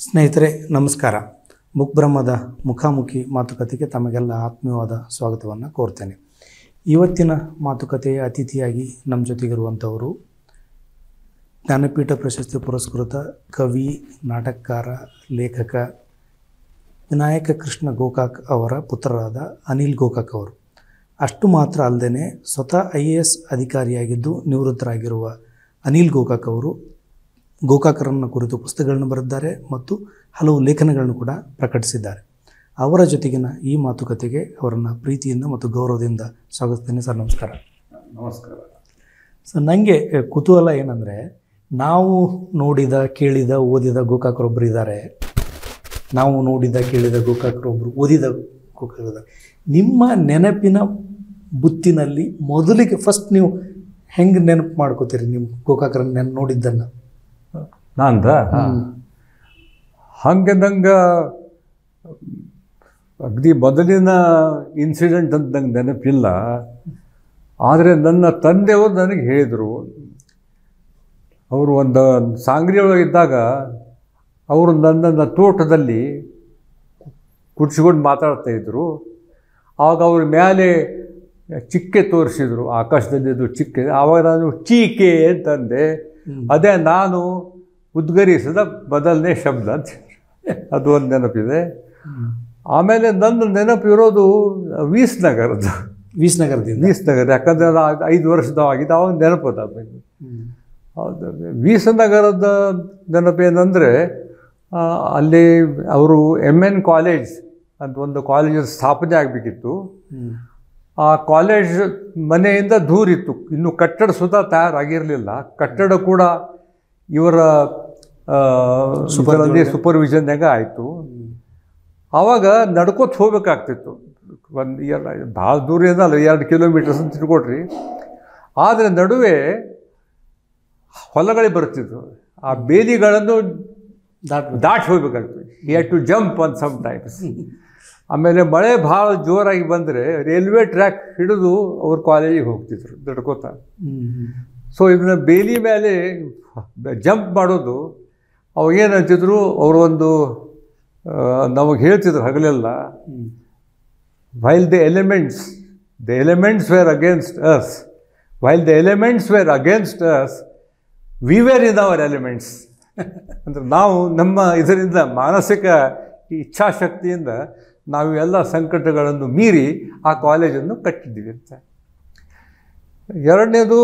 ಸ್ನೇಹಿತರೆ ನಮಸ್ಕಾರ ಮುಕ್ಬ್ರಹ್ಮದ ಮುಖಾಮುಖಿ ಮಾತುಕತೆಗೆ ತಮಗೆಲ್ಲ ಆತ್ಮೀಯವಾದ ಸ್ವಾಗತವನ್ನು ಕೋರ್ತೇನೆ ಇವತ್ತಿನ ಮಾತುಕತೆಯ ಅತಿಥಿಯಾಗಿ ನಮ್ಮ ಜೊತೆಗಿರುವಂಥವರು ಜ್ಞಾನಪೀಠ ಪ್ರಶಸ್ತಿ ಪುರಸ್ಕೃತ ಕವಿ ನಾಟಕಕಾರ ಲೇಖಕ ವಿನಾಯಕ ಕೃಷ್ಣ ಗೋಕಾಕ್ ಅವರ ಪುತ್ರರಾದ ಅನಿಲ್ ಗೋಕಾಕ್ ಅವರು ಅಷ್ಟು ಮಾತ್ರ ಅಲ್ಲದೆ ಸ್ವತಃ ಐ ಎ ಎಸ್ ಅಧಿಕಾರಿಯಾಗಿದ್ದು ನಿವೃತ್ತರಾಗಿರುವ ಅನಿಲ್ ಗೋಕಾಕ್ ಅವರು ಗೋಕಾಕರನ್ನು ಕುರಿತು ಪುಸ್ತಕಗಳನ್ನು ಬರೆದಿದ್ದಾರೆ ಮತ್ತು ಹಲವು ಲೇಖನಗಳನ್ನು ಕೂಡ ಪ್ರಕಟಿಸಿದ್ದಾರೆ ಅವರ ಜೊತೆಗಿನ ಈ ಮಾತುಕತೆಗೆ ಅವರನ್ನು ಪ್ರೀತಿಯಿಂದ ಮತ್ತು ಗೌರವದಿಂದ ಸ್ವಾಗತಿಸ್ತೇನೆ ಸರ್ ನಮಸ್ಕಾರ ನಮಸ್ಕಾರ ಸರ್ ನನಗೆ ಕುತೂಹಲ ಏನಂದರೆ ನಾವು ನೋಡಿದ ಕೇಳಿದ ಓದಿದ ಗೋಕಾಕರೊಬ್ಬರು ಇದ್ದಾರೆ ನಾವು ನೋಡಿದ ಕೇಳಿದ ಗೋಕಾಕರೊಬ್ಬರು ಓದಿದ ಗೋಕಾಕರಿದ್ದಾರೆ ನಿಮ್ಮ ನೆನಪಿನ ಬುತ್ತಿನಲ್ಲಿ ಮೊದಲಿಗೆ ಫಸ್ಟ್ ನೀವು ಹೆಂಗೆ ನೆನಪು ಮಾಡ್ಕೋತೀರಿ ನಿಮ್ಮ ಗೋಕಾಕರನ್ನ ನೆನ್ ನೋಡಿದ್ದನ್ನು ನಾನ್ದ ಹಂಗೆ ನಂಗೆ ಅಗದಿ ಮೊದಲಿನ ಇನ್ಸಿಡೆಂಟ್ ಅಂತ ನಂಗೆ ನೆನಪಿಲ್ಲ ಆದರೆ ನನ್ನ ತಂದೆಯವರು ನನಗೆ ಹೇಳಿದರು ಅವರು ಒಂದು ಸಾಂಗ್ರಿ ಒಳಗಿದ್ದಾಗ ಅವರು ನನ್ನನ್ನು ತೋಟದಲ್ಲಿ ಕುರ್ಚಿಕೊಂಡು ಮಾತಾಡ್ತಾ ಇದ್ದರು ಆವಾಗ ಅವ್ರ ಮೇಲೆ ಚಿಕ್ಕೆ ತೋರಿಸಿದ್ರು ಆಕಾಶದಲ್ಲಿ ಅದು ಚಿಕ್ಕೆ ಆವಾಗ ನಾನು ಚೀಕೆ ಅಂತಂದೆ ಅದೇ ನಾನು ಉದ್ಗರಿಸಿದ ಮೊದಲನೇ ಶಬ್ದ ಅಂತ ಅದು ಒಂದು ನೆನಪಿದೆ ಆಮೇಲೆ ನನ್ನ ನೆನಪು ಇರೋದು ವೀಸ್ ನಗರದ್ದು ವೀಸ್ನಗರದಿಂದ ವೀಸ್ ನಗರ ಯಾಕಂದರೆ ಅದು ಐದು ವರ್ಷದ ಆಗಿದ್ದು ಅವಾಗ ನೆನಪದ ಹೌದು ವೀಸ ನಗರದ ನೆನಪೇನೆಂದರೆ ಅಲ್ಲಿ ಅವರು ಎಮ್ ಎನ್ ಕಾಲೇಜ್ ಅಂತ ಒಂದು ಕಾಲೇಜ್ ಸ್ಥಾಪನೆ ಆಗಬೇಕಿತ್ತು ಆ ಕಾಲೇಜ್ ಮನೆಯಿಂದ ದೂರ ಇತ್ತು ಇನ್ನು ಕಟ್ಟಡ ಸುತ ತಯಾರಾಗಿರಲಿಲ್ಲ ಕಟ್ಟಡ ಕೂಡ ಇವರ ಸೂಪರಲ್ಲಿ ಸೂಪರ್ವಿಷನ್ಯಾಗ ಆಯಿತು ಆವಾಗ ನಡ್ಕೋತ ಹೋಗ್ಬೇಕಾಗ್ತಿತ್ತು ಒಂದು ಎಲ್ಲ ಭಾಳ ದೂರ ಏನಲ್ಲ ಎರಡು ಕಿಲೋಮೀಟರ್ಸ್ ಅಂತ ತಿಳ್ಕೊಟ್ರಿ ಆದರೆ ನಡುವೆ ಹೊಲಗಳೇ ಬರ್ತಿದ್ವು ಆ ಬೇಲಿಗಳನ್ನು ದಾಟ್ ದಾಟಿ ಹೋಗ್ಬೇಕಾಗ್ತದೆ ಈ had to jump on some times ಆಮೇಲೆ ಮಳೆ ಭಾಳ ಜೋರಾಗಿ ಬಂದರೆ ರೈಲ್ವೆ ಟ್ರ್ಯಾಕ್ ಹಿಡಿದು ಅವ್ರ ಕಾಲೇಜಿಗೆ ಹೋಗ್ತಿದ್ರು ನಡ್ಕೋತ ಸೊ ಇದನ್ನ ಬೇಲಿ ಮೇಲೆ ಜಂಪ್ ಮಾಡೋದು ಅವಾಗ ಏನು ಅಂತಿದ್ರು ಅವರು ಒಂದು ನಮಗೆ ಹೇಳ್ತಿದ್ರು ಹಗಲೆಲ್ಲ while the elements the elements were against us while the elements were against us we were in our elements ಅಂದರೆ ನಾವು ನಮ್ಮ ಇದರಿಂದ ಮಾನಸಿಕ ಇಚ್ಛಾಶಕ್ತಿಯಿಂದ ನಾವು ಎಲ್ಲ ಸಂಕಟಗಳನ್ನು ಮೀರಿ ಆ ಕಾಲೇಜನ್ನು ಕಟ್ಟಿದ್ದೀವಿ ಅಂತ ಎರಡನೇದು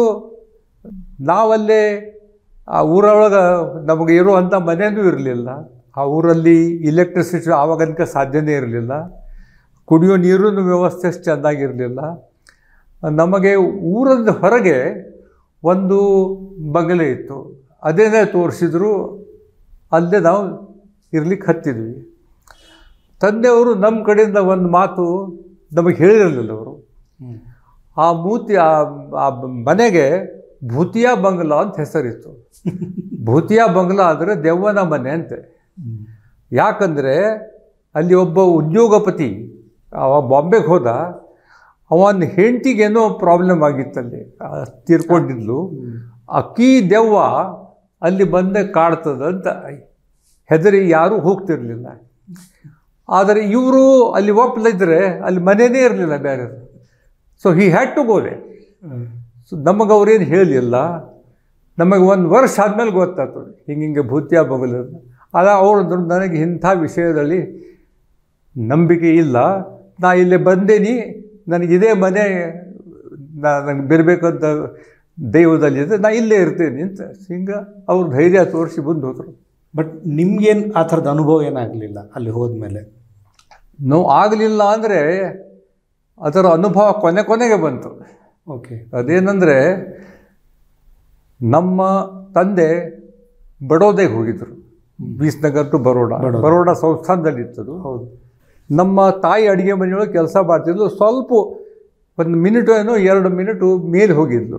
ನಾವಲ್ಲೇ ಆ ಊರೊಳಗೆ ನಮಗೆ ಇರುವಂಥ ಮನೆಯೂ ಇರಲಿಲ್ಲ ಆ ಊರಲ್ಲಿ ಇಲೆಕ್ಟ್ರಿಸಿಟಿ ಆವಾಗನಕ ಸಾಧ್ಯನೇ ಇರಲಿಲ್ಲ ಕುಡಿಯೋ ನೀರಿನ ವ್ಯವಸ್ಥೆ ಅಷ್ಟು ಚೆನ್ನಾಗಿರಲಿಲ್ಲ ನಮಗೆ ಊರದ ಹೊರಗೆ ಒಂದು ಬಂಗಲೆ ಇತ್ತು ಅದೇನೇ ತೋರಿಸಿದ್ರು ಅಲ್ಲೇ ನಾವು ಇರ್ಲಿಕ್ಕೆ ಹತ್ತಿದ್ವಿ ತಂದೆಯವರು ನಮ್ಮ ಕಡೆಯಿಂದ ಒಂದು ಮಾತು ನಮಗೆ ಹೇಳಿರಲಿಲ್ಲ ಅವರು ಆ ಮೂತಿ ಆ ಆ ಮನೆಗೆ ಭೂತಿಯಾ ಬಂಗ್ಲಾ ಅಂತ ಹೆಸರಿತ್ತು ಭೂತಿಯಾ ಬಂಗ್ಲಾ ಅಂದರೆ ದೆವ್ವನ ಮನೆ ಅಂತೆ ಯಾಕಂದರೆ ಅಲ್ಲಿ ಒಬ್ಬ ಉದ್ಯೋಗಪತಿ ಅವ ಬಾಂಬೆಗೆ ಹೋದ ಅವನ ಹೆಂಡತಿಗೇನೋ ಪ್ರಾಬ್ಲಮ್ ಆಗಿತ್ತಲ್ಲಿ ಆ, ತೀರ್ಕೊಂಡಿದ್ಲು ಅಕ್ಕಿ ದೆವ್ವ ಅಲ್ಲಿ ಬಂದೆ ಕಾಡ್ತದಂತ ಹೆದರಿ ಯಾರೂ ಹೋಗ್ತಿರ್ಲಿಲ್ಲ ಆದರೆ ಇವರು ಅಲ್ಲಿ ಒಪ್ಪಲಿದ್ರೆ ಅಲ್ಲಿ ಮನೆಯೇ ಇರಲಿಲ್ಲ ಬೇರೆ so he had to go there so ನಮಗೆ ಅವ್ರೇನು ಹೇಳಲಿಲ್ಲ ನಮಗೆ ಒಂದು ವರ್ಷ ಆದಮೇಲೆ ಗೊತ್ತಾಯ್ತು ಹಿಂಗೆ ಹಿಂಗೆ ಭೂತ್ಯ ಬಗಲು ಅದ ಅವರು ನನಗೆ ಇಂಥ ವಿಷಯದಲ್ಲಿ ನಂಬಿಕೆ ಇಲ್ಲ ನಾ ಇಲ್ಲಿ ಬಂದೇನಿ ನನಗಿದೇ ಮನೆ ನಾ ನನಗೆ ಬರಬೇಕಂತ ದೈವದಲ್ಲಿದೆ ನಾ ಇಲ್ಲೇ ಇರ್ತೇನೆ ಅಂತ ಹಿಂಗೆ ಅವ್ರು ಧೈರ್ಯ ತೋರಿಸಿ ಬಂದು ಹೋದರು ಬಟ್ ನಿಮ್ಗೇನು ಆ ಥರದ ಅನುಭವ ಏನಾಗಲಿಲ್ಲ ಅಲ್ಲಿ ಹೋದ್ಮೇಲೆ ನೋವು ಆಗಲಿಲ್ಲ ಅಂದರೆ ಅದರ ಅನುಭವ ಕೊನೆ ಕೊನೆಗೆ ಬಂತು ಓಕೆ ಅದೇನೆಂದರೆ ನಮ್ಮ ತಂದೆ ಬಡೋದೆಗೆ ಹೋಗಿದ್ರು ಬೀಸ್ನಗರ್ ಟು ಬರೋಡ ಬರೋಡ. ಬರೋಡ ಸಂಸ್ಥಾನದಲ್ಲಿತ್ತದು ಹೌದು ನಮ್ಮ ತಾಯಿ ಅಡುಗೆ ಮನೆಯೊಳಗೆ ಕೆಲಸ ಮಾಡ್ತಿದ್ಲು ಸ್ವಲ್ಪ ಒಂದು ಮಿನಿಟು ಏನೋ ಎರಡು ಮಿನಿಟು ಮೇಲೆ ಹೋಗಿದ್ಲು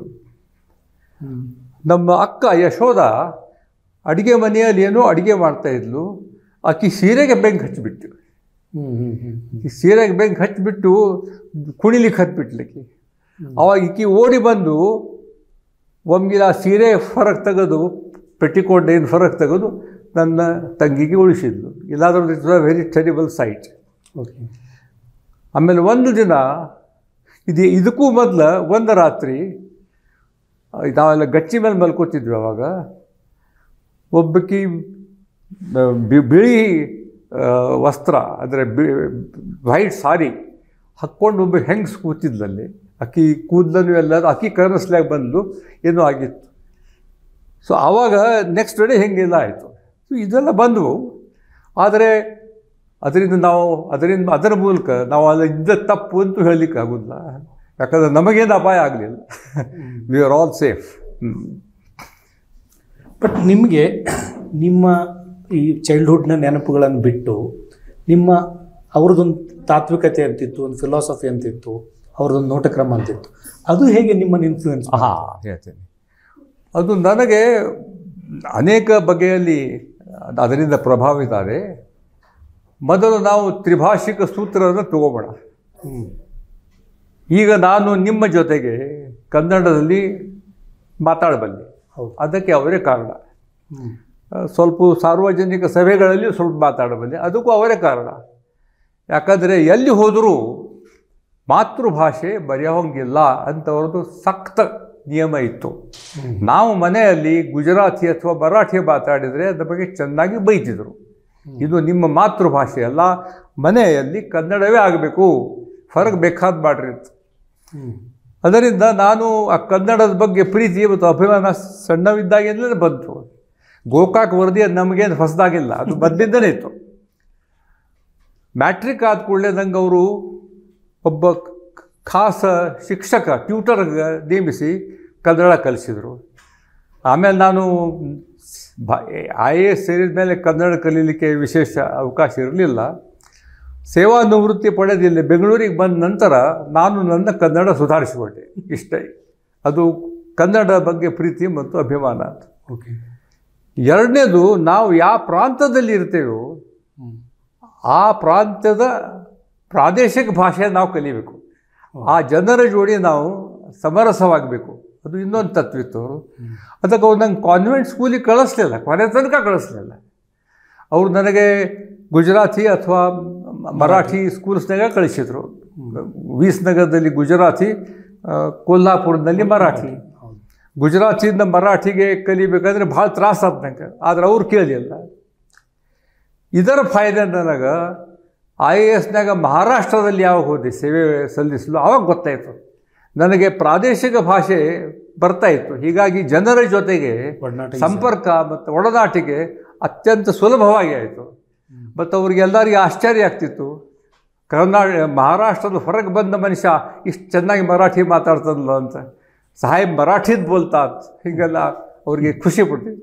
ನಮ್ಮ ಅಕ್ಕ ಯಶೋಧ ಅಡುಗೆ ಮನೆಯಲ್ಲಿ ಏನೋ ಅಡುಗೆ ಮಾಡ್ತಾಯಿದ್ಲು ಆಕಿ ಸೀರೆಗೆ ಬೆಂಕಿ ಹಚ್ಚಿಬಿಟ್ಟು ಹ್ಞೂ ಹ್ಞೂ ಹ್ಞೂ ಈ ಸೀರೆಗೆ ಬೆಂಕಿ ಹಚ್ಚಿಬಿಟ್ಟು ಕುಣಿಲಿಕ್ಕೆ ಹತ್ಬಿಟ್ಲಿಕ್ಕೆ ಅವಾಗ ಈಕಿ ಓಡಿ ಬಂದು ಒಮ್ಗಿಲ ಆ ಸೀರೆ ಹೊರಗೆ ತೆಗೆದು ಪೆಟ್ಟಿಕೋಟ್ ಏನು ಹೊರಗೆ ತೆಗೆದು ನನ್ನ ತಂಗಿಗೆ ಉಳಿಸಿದ್ಲು ಇಲ್ಲಾದ್ರೂ it's a very terrible sight okay ಆಮೇಲೆ ಒಂದು ದಿನ ಇದು ಇದಕ್ಕೂ ಮೊದಲು ಒಂದು ರಾತ್ರಿ ಆ, ನಾವೆಲ್ಲ ಗಚ್ಚಿ ಮೇಲೆ ಮಲ್ಕೋತಿದ್ವಿ ಅವಾಗ ಒಬ್ಬಕಿ ಆ, ಬಿ- ಬಿಳಿ ಆ, ವಸ್ತ್ರ ಅಂದರೆ ಬಿ ವೈಟ್ ಸಾರಿ ಹಾಕ್ಕೊಂಡು ಒಬ್ಬ ಹೆಂಗ್ಸ್ ಕೂತಿದ್ಲಲ್ಲಿ ಅಕ್ಕಿ ಕೂದಲನ್ನು ಎಲ್ಲ ಅಕ್ಕಿ ಕನಸ್ಲಾಗ ಬಂದು ಏನೋ ಆಗಿತ್ತು ಸೊ ಆವಾಗ ನೆಕ್ಸ್ಟ್ ಡೇ ಹೆಂಗೆಲ್ಲ ಆಯಿತು ಸೊ ಇದೆಲ್ಲ ಬಂದವು ಆದರೆ ಅದರಿಂದ ನಾವು ಅದರಿಂದ ಅದರ ಮೂಲಕ ನಾವು ಅಲ್ಲಿ ಇದ್ದ ತಪ್ಪು ಅಂತೂ ಹೇಳಲಿಕ್ಕೆ ಆಗೋದಿಲ್ಲ ಯಾಕಂದರೆ ನಮಗೇನು ಅಪಾಯ ಆಗಲಿಲ್ಲ we are all safe but ನಿಮಗೆ ನಿಮ್ಮ ಈ ಚೈಲ್ಡ್ಹುಡ್ನ ನೆನಪುಗಳನ್ನು ಬಿಟ್ಟು ನಿಮ್ಮ ಅವ್ರದ್ದೊಂದು ತಾತ್ವಿಕತೆ ಅಂತಿತ್ತು ಒಂದು ಫಿಲಾಸಫಿ ಅಂತಿತ್ತು ಅವ್ರದ್ದೊಂದು ನೋಟಕ್ರಮ ಅಂತಿತ್ತು ಅದು ಹೇಗೆ ನಿಮ್ಮನ್ನು ಇನ್ಫ್ಲೂಯೆನ್ಸ್ ಹಾಂ ಹೇಳ್ತೇನೆ ಅದು ನನಗೆ ಅನೇಕ ಬಗೆಯಲ್ಲಿ ಅದರಿಂದ ಪ್ರಭಾವಿತ ಆದೆ ಮೊದಲು ನಾವು ತ್ರಿಭಾಷಿಕ ಸೂತ್ರವನ್ನು ತಗೋಬೇಡ ಹ್ಞೂ ಈಗ ನಾನು ನಿಮ್ಮ ಜೊತೆಗೆ ಕನ್ನಡದಲ್ಲಿ ಮಾತಾಡಬಲ್ಲೆ ಹೌದು ಅದಕ್ಕೆ ಅವರೇ ಕಾರಣ ಹ್ಞೂ ಆ, ಸ್ವಲ್ಪ ಸಾರ್ವಜನಿಕ ಸಭೆಗಳಲ್ಲಿ ಸ್ವಲ್ಪ ಮಾತಾಡಬಲ್ಲೆ ಅದಕ್ಕೂ ಅವರೇ ಕಾರಣ ಯಾಕಂದರೆ ಎಲ್ಲಿ ಹೋದರೂ ಮಾತೃಭಾಷೆ ಬರೆಯೋಂಗಿಲ್ಲ ಅಂತವ್ರದ್ದು ಸಕ್ತ ನಿಯಮ ಇತ್ತು ನಾವು ಮನೆಯಲ್ಲಿ ಗುಜರಾತಿ ಅಥವಾ ಮರಾಠಿ ಮಾತಾಡಿದರೆ ಅದ್ರ ಬಗ್ಗೆ ಚೆನ್ನಾಗಿ ಬೈತಿದ್ರು ಇದು ನಿಮ್ಮ ಮಾತೃಭಾಷೆ ಅಲ್ಲ ಮನೆಯಲ್ಲಿ ಕನ್ನಡವೇ ಆಗಬೇಕು ಹೊರಗೆ ಬೇಕಾದ ಮಾಡ್ರಿ ಅಂತ ಹ್ಞೂ ಅದರಿಂದ ನಾನು ಆ ಕನ್ನಡದ ಬಗ್ಗೆ ಪ್ರೀತಿ ಮತ್ತು ಅಭಿಮಾನ ಸಣ್ಣವಿದ್ದಾಗಿಂದಲೇ ಬಂತು ಗೋಕಾಕ್ ವರದಿ ಅದು ನಮಗೇನು ಹೊಸದಾಗಿಲ್ಲ ಅದು ಬಂದಿದ್ದನೇ ಇತ್ತು ಮ್ಯಾಟ್ರಿಕ್ ಆದ ಕೂಡಲೇ ನಂಗೆ ಅವರು ಒಬ್ಬ ಕ- ಖಾಸ ಶಿಕ್ಷಕ ಟ್ಯೂಟರ್ ನೇಮಿಸಿ ಕನ್ನಡ ಕಲಿಸಿದರು ಆಮೇಲೆ ನಾನು ಐ ಎ ಎಸ್ ಸೇರಿದ ಮೇಲೆ ಕನ್ನಡ ಕಲೀಲಿಕ್ಕೆ ವಿಶೇಷ ಅವಕಾಶ ಇರಲಿಲ್ಲ ಸೇವಾ ನಿವೃತ್ತಿ ಪಡೆದಿಲ್ಲ ಬೆಂಗಳೂರಿಗೆ ಬಂದ ನಂತರ ನಾನು ನನ್ನ ಕನ್ನಡ ಸುಧಾರಿಸಿಕೊಂಡೆ ಇಷ್ಟೇ ಅದು ಕನ್ನಡ ಬಗ್ಗೆ ಪ್ರೀತಿ ಮತ್ತು ಅಭಿಮಾನ ಅಂತ ಓಕೆ ಎರಡನೇದು ನಾವು ಯಾವ ಪ್ರಾಂತದಲ್ಲಿ ಇರ್ತೇವೋ ಹ್ಞೂ ಆ ಪ್ರಾಂತ್ಯದ ಪ್ರಾದೇಶಿಕ ಭಾಷೆ ನಾವು ಕಲಿಬೇಕು ಆ ಜನರ ಜೋಡಿ ನಾವು ಸಮರಸವಾಗಬೇಕು ಅದು ಇನ್ನೊಂದು ತತ್ವಿತ್ತು ಅವರು ಅದಕ್ಕೆ ಅವ್ರು ನಂಗೆ ಕಾನ್ವೆಂಟ್ ಸ್ಕೂಲಿಗೆ ಕಳಿಸ್ಲಿಲ್ಲ ಕೊನೆ ತನಕ ಕಳಿಸ್ಲಿಲ್ಲ ಅವರು ನನಗೆ ಗುಜರಾತಿ ಅಥವಾ ಮ- ಮರಾಠಿ ಸ್ಕೂಲ್ಸ್ನಾಗ ಕಳಿಸಿದ್ರು ವೀಸ್ನಗರದಲ್ಲಿ ಗುಜರಾತಿ ಆ, ಕೊಲ್ಹಾಪುರದಲ್ಲಿ ಮರಾಠಿ ಹೌದು ಗುಜರಾತಿಯಿಂದ ಮರಾಠಿಗೆ ಕಲಿಬೇಕಾದ್ರೆ ಭಾಳ ತ್ರಾಸ ಆದ ನಂಗೆ ಆದ್ರೆ ಅವ್ರು ಕೇಳಲಿಲ್ಲ ಇದರ ಫಾಯ್ದೆ ನನಗೆ ಐ ಎ ಎಸ್ನಾಗ ಮಹಾರಾಷ್ಟ್ರದಲ್ಲಿ ಯಾವಾಗ ಹೋದೆ ಸೇವೆ ಸಲ್ಲಿಸಲು ಆವಾಗ ಗೊತ್ತಾಯಿತು ನನಗೆ ಪ್ರಾದೇಶಿಕ ಭಾಷೆ ಬರ್ತಾ ಇತ್ತು ಹೀಗಾಗಿ ಜನರ ಜೊತೆಗೆ ಒಡನಾಟ ಸಂಪರ್ಕ ಮತ್ತು ಒಡನಾಟಿಗೆ ಅತ್ಯಂತ ಸುಲಭವಾಗಿ ಆಯಿತು ಮತ್ತು ಅವ್ರಿಗೆಲ್ಲರಿಗೆ ಆಶ್ಚರ್ಯ ಆಗ್ತಿತ್ತು ಕರ್ನಾಟಕ ಮಹಾರಾಷ್ಟ್ರದ ಹೊರಗೆ ಬಂದ ಮನುಷ್ಯ ಇಷ್ಟು ಚೆನ್ನಾಗಿ ಮರಾಠಿ ಮಾತಾಡ್ತದಲ್ಲ ಅಂತ ಸಾಹೇಬ್ ಮರಾಠಿದ್ ಬೋಲ್ತಾ ಅಂತ ಹೀಗೆಲ್ಲ ಅವ್ರಿಗೆ ಖುಷಿ ಪಡ್ತಿದ್ರು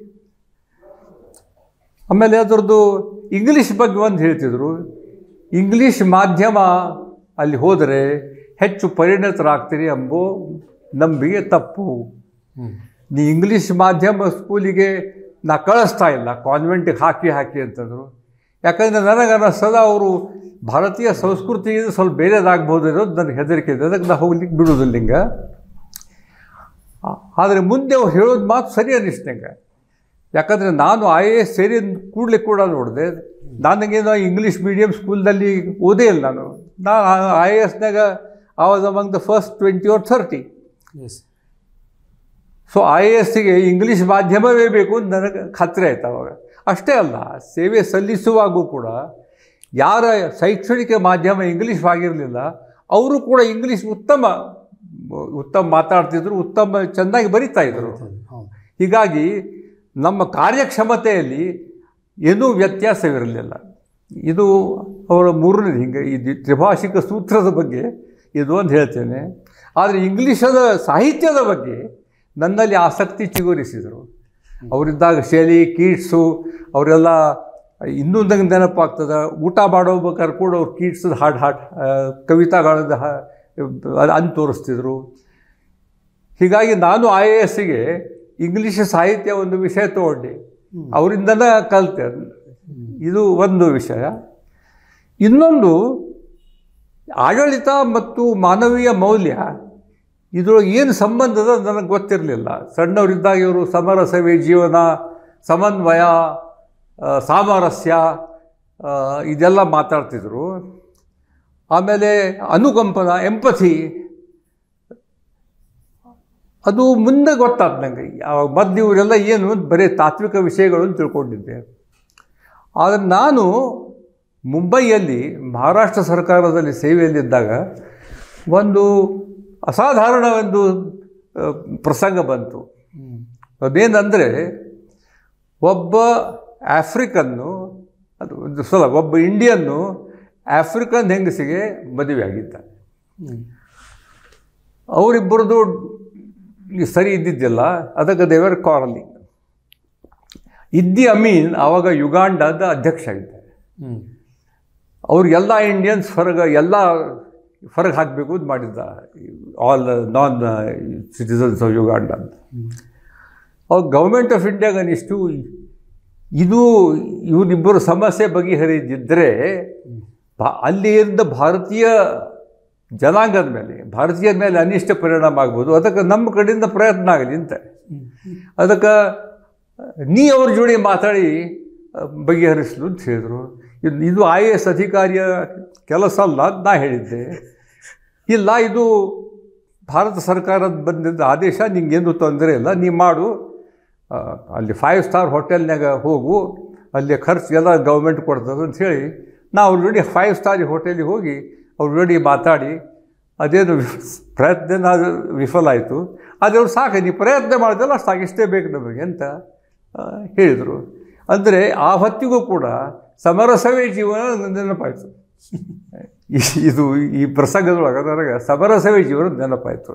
ಆಮೇಲೆ ಅದರದ್ದು ಇಂಗ್ಲೀಷ್ ಬಗ್ಗೆ ಒಂದು ಹೇಳ್ತಿದ್ರು ಇಂಗ್ಲೀಷ್ ಮಾಧ್ಯಮ ಅಲ್ಲಿ ಹೋದರೆ ಹೆಚ್ಚು ಪರಿಣತರಾಗ್ತೀರಿ ಎಂಬೋ ನಂಬಿಕೆ ತಪ್ಪು ಹ್ಞೂ ನೀ ಇಂಗ್ಲೀಷ್ ಮಾಧ್ಯಮ ಸ್ಕೂಲಿಗೆ ನಾ ಕಳಿಸ್ತಾ ಇಲ್ಲ ಕಾನ್ವೆಂಟಿಗೆ ಹಾಕಿ ಹಾಕಿ ಅಂತಂದರು ಯಾಕಂದರೆ ನನಗೆ ಅನ್ನಿಸ್ತದ ಅವರು ಭಾರತೀಯ ಸಂಸ್ಕೃತಿಯಿಂದ ಸ್ವಲ್ಪ ಬೇರೆದಾಗ್ಬೋದು ಅನ್ನೋದು ನನಗೆ ಹೆದರಿಕೆ ಇದೆ ಅದಕ್ಕೆ ನಾ ಹೋಗ್ಲಿಕ್ಕೆ ಬಿಡೋದಿಲ್ಲ ಹಿಂಗೆ ಆ- ಆದರೆ ಮುಂದೆ ಅವ್ರು ಹೇಳೋದು ಮಾತು ಸರಿ ಅನ್ನಿಸ್ತು ನಂಗೆ ಯಾಕಂದರೆ ನಾನು ಐ ಎ ಎಸ್ ಸೇರಿ ಕೂಡಲೇ ಕೂಡ ನೋಡಿದೆ ನನಗೇನೋ ಇಂಗ್ಲೀಷ್ ಮೀಡಿಯಮ್ ಸ್ಕೂಲ್ನಲ್ಲಿ ಓದೇ ಇಲ್ಲ ನಾನು ನಾನು ಐ ಎ ಎಸ್ನಾಗ I was among the first twenty or thirty S so I A ಎಸ್ಸಿಗೆ ಇಂಗ್ಲೀಷ್ ಮಾಧ್ಯಮವೇ ಬೇಕು ಅಂತ ನನಗೆ ಖಾತ್ರಿ ಆಯ್ತು ಅವಾಗ ಅಷ್ಟೇ ಅಲ್ಲ ಸೇವೆ ಸಲ್ಲಿಸುವಾಗೂ ಕೂಡ ಯಾರ ಶೈಕ್ಷಣಿಕ ಮಾಧ್ಯಮ ಇಂಗ್ಲೀಷ್ ಆಗಿರಲಿಲ್ಲ ಅವರು ಕೂಡ ಇಂಗ್ಲೀಷ್ ಉತ್ತಮ ಉತ್ತಮ ಮಾತಾಡ್ತಿದ್ರು ಉತ್ತಮ ಚೆನ್ನಾಗಿ ಬರಿತಾ ಇದ್ರು ಹೌದು ಹೀಗಾಗಿ ನಮ್ಮ ಕಾರ್ಯಕ್ಷಮತೆಯಲ್ಲಿ ಏನೂ ವ್ಯತ್ಯಾಸವಿರಲಿಲ್ಲ ಇದು ಅವರ ಮೂರನೇದು ಹಿಂಗೆ ಈ ದ್ವಿ- ತ್ರಿಭಾಷಿಕ ಸೂತ್ರದ ಬಗ್ಗೆ ಇದು ಒಂದು ಹೇಳ್ತೇನೆ ಆದರೆ ಇಂಗ್ಲೀಷದ ಸಾಹಿತ್ಯದ ಬಗ್ಗೆ ನನ್ನಲ್ಲಿ ಆಸಕ್ತಿ ಚಿಗುರಿಸಿದರು ಅವರಿದ್ದಾಗ ಶೈಲಿ ಕೀಟ್ಸು ಅವರೆಲ್ಲ ಇನ್ನೂ ನಂಗೆ ನೆನಪಾಗ್ತದೆ ಊಟ ಮಾಡೋಬೇಕಾದ್ರೆ ಕೂಡ ಅವ್ರು ಕೀಟ್ಸದ ಹಾಡು ಹಾಡು ಕವಿತಾಗಳದ್ದು ಹಾ ಅದು ಅನ್ ತೋರಿಸ್ತಿದ್ರು ಹೀಗಾಗಿ ನಾನು ಐ ಎ ಎಸ್ಸಿಗೆ ಇಂಗ್ಲೀಷ್ ಸಾಹಿತ್ಯ ಒಂದು ವಿಷಯ ತಗೊಂಡೆ ಅವರಿಂದನೇ ಕಲಿತೆ ಇದು ಒಂದು ವಿಷಯ ಇನ್ನೊಂದು ಆಡಳಿತ ಮತ್ತು ಮಾನವೀಯ ಮೌಲ್ಯ ಇದರೊಳಗೆ ಏನು ಸಂಬಂಧದ ನನಗೆ ಗೊತ್ತಿರಲಿಲ್ಲ ಸಣ್ಣವರಿದ್ದಾಗ ಇವರು ಸಮರಸವೇ ಜೀವನ ಸಮನ್ವಯ ಆ, ಸಾಮರಸ್ಯ ಆ, ಇದೆಲ್ಲ ಮಾತಾಡ್ತಿದ್ರು ಆಮೇಲೆ ಅನುಕಂಪನ ಎಂಪಥಿ ಅದು ಮುಂದೆ ಗೊತ್ತಾದ ನನಗೆ ಮೊದಲು ಇವರೆಲ್ಲ ಏನು ಬರೀ ತಾತ್ವಿಕ ವಿಷಯಗಳು ಅಂತ ತಿಳ್ಕೊಂಡಿದ್ದೆ ಆದರೆ ನಾನು ಮುಂಬೈಯಲ್ಲಿ ಮಹಾರಾಷ್ಟ್ರ ಸರ್ಕಾರದಲ್ಲಿ ಸೇವೆಯಲ್ಲಿದ್ದಾಗ ಒಂದು ಅಸಾಧಾರಣ ಒಂದು ಆ, ಪ್ರಸಂಗ ಬಂತು ಅದೇನೆಂದರೆ ಒಬ್ಬ ಆಫ್ರಿಕನ್ನು ಅದು ಒಂದು ಸಲ ಒಬ್ಬ ಇಂಡಿಯನ್ನು ಆಫ್ರಿಕನ್ ಹೆಂಗಸಿಗೆ ಮದುವೆ ಆಗಿದ್ದ ಅವರಿಬ್ಬರದು ಸರಿ ಇದ್ದಿದ್ದಿಲ್ಲ ಅದಕ್ಕೆ ದೇವರ ಕಾರಲಿಂಗ್ ಇದ್ದಿ ಅಮೀನ್ ಆವಾಗ ಯುಗಾಂಡದ ಅಧ್ಯಕ್ಷ ಆಗಿದ್ದಾರೆ ಅವ್ರಿಗೆಲ್ಲ ಇಂಡಿಯನ್ಸ್ ಹೊರಗೆ ಎಲ್ಲ ಹೊರಗೆ ಹಾಕಬೇಕು ಅಂತ ಮಾಡಿದ್ದ all non citizens of Uganda ಅಂತ ಅವ್ರು ಗೌರ್ಮೆಂಟ್ ಆಫ್ ಇಂಡಿಯಾಗೆ ಅನಿಷ್ಟು ಇದು ಇವರಿಬ್ಬರು ಸಮಸ್ಯೆ ಬಗೆಹರಿದಿದ್ದರೆ ಭಾ ಅಲ್ಲಿ ಇದ್ದ ಭಾರತೀಯ ಜನಾಂಗದ ಮೇಲೆ ಭಾರತೀಯರ ಮೇಲೆ ಅನಿಷ್ಟ ಪರಿಣಾಮ ಆಗ್ಬೋದು ಅದಕ್ಕೆ ನಮ್ಮ ಕಡೆಯಿಂದ ಪ್ರಯತ್ನ ಆಗಲಿ ಅಂತ ಅದಕ್ಕೆ ನೀ ಅವ್ರ ಜೋಡಿ ಮಾತಾಡಿ ಅಹ್, ಬಗೆಹರಿಸಲು ಅಂತ ಹೇಳಿದರು ಇದು ಇದು ಐ ಎ ಎಸ್ ಅಧಿಕಾರಿಯ ಕೆಲಸ ಅಲ್ಲ ಅಂತ ನಾ ಹೇಳಿದ್ದೆ ಇಲ್ಲ ಇದು ಭಾರತ ಸರ್ಕಾರದ ಬಂದಿದ್ದ ಆದೇಶ ನಿಂಗೇನು ತೊಂದರೆ ಇಲ್ಲ ನೀ ಮಾಡು ಆ, ಅಲ್ಲಿ ಫೈವ್ ಸ್ಟಾರ್ ಹೋಟೆಲ್ನಾಗ ಹೋಗು ಅಲ್ಲಿ ಖರ್ಚು ಎಲ್ಲ ಗೌರ್ಮೆಂಟ್ ಕೊಡ್ತದೆ ಅಂತ ಹೇಳಿ ನಾವು ಅವ್ರ ಜೋಡಿ ಫೈವ್ ಸ್ಟಾರ್ ಹೋಟೆಲಿಗೆ ಹೋಗಿ ಅವ್ರ ಜೋಡಿ ಮಾತಾಡಿ ಅದೇನು ವಿಫ್- ಪ್ರಯತ್ನ ಅದು ವಿಫಲ ಆಯಿತು ಆದರೆ ಅವ್ರು ಸಾಕು ನೀ ಪ್ರಯತ್ನ ಮಾಡಿದಲ್ಲ ಸಾಕು ಇಷ್ಟೇ ಬೇಕು ನಮಗೆ ಅಂತ ಆ, ಹೇಳಿದರು ಅಂದರೆ ಆ ಹೊತ್ತಿಗೂ ಕೂಡ ಸಮರಸವೇ ಜೀವನ ನೆನಪಾಯಿತು ಈ- ಇದು ಈ ಪ್ರಸಂಗದೊಳಗೆ ನನಗೆ ಸಮರಸವೇ ಜೀವನ ನೆನಪಾಯಿತು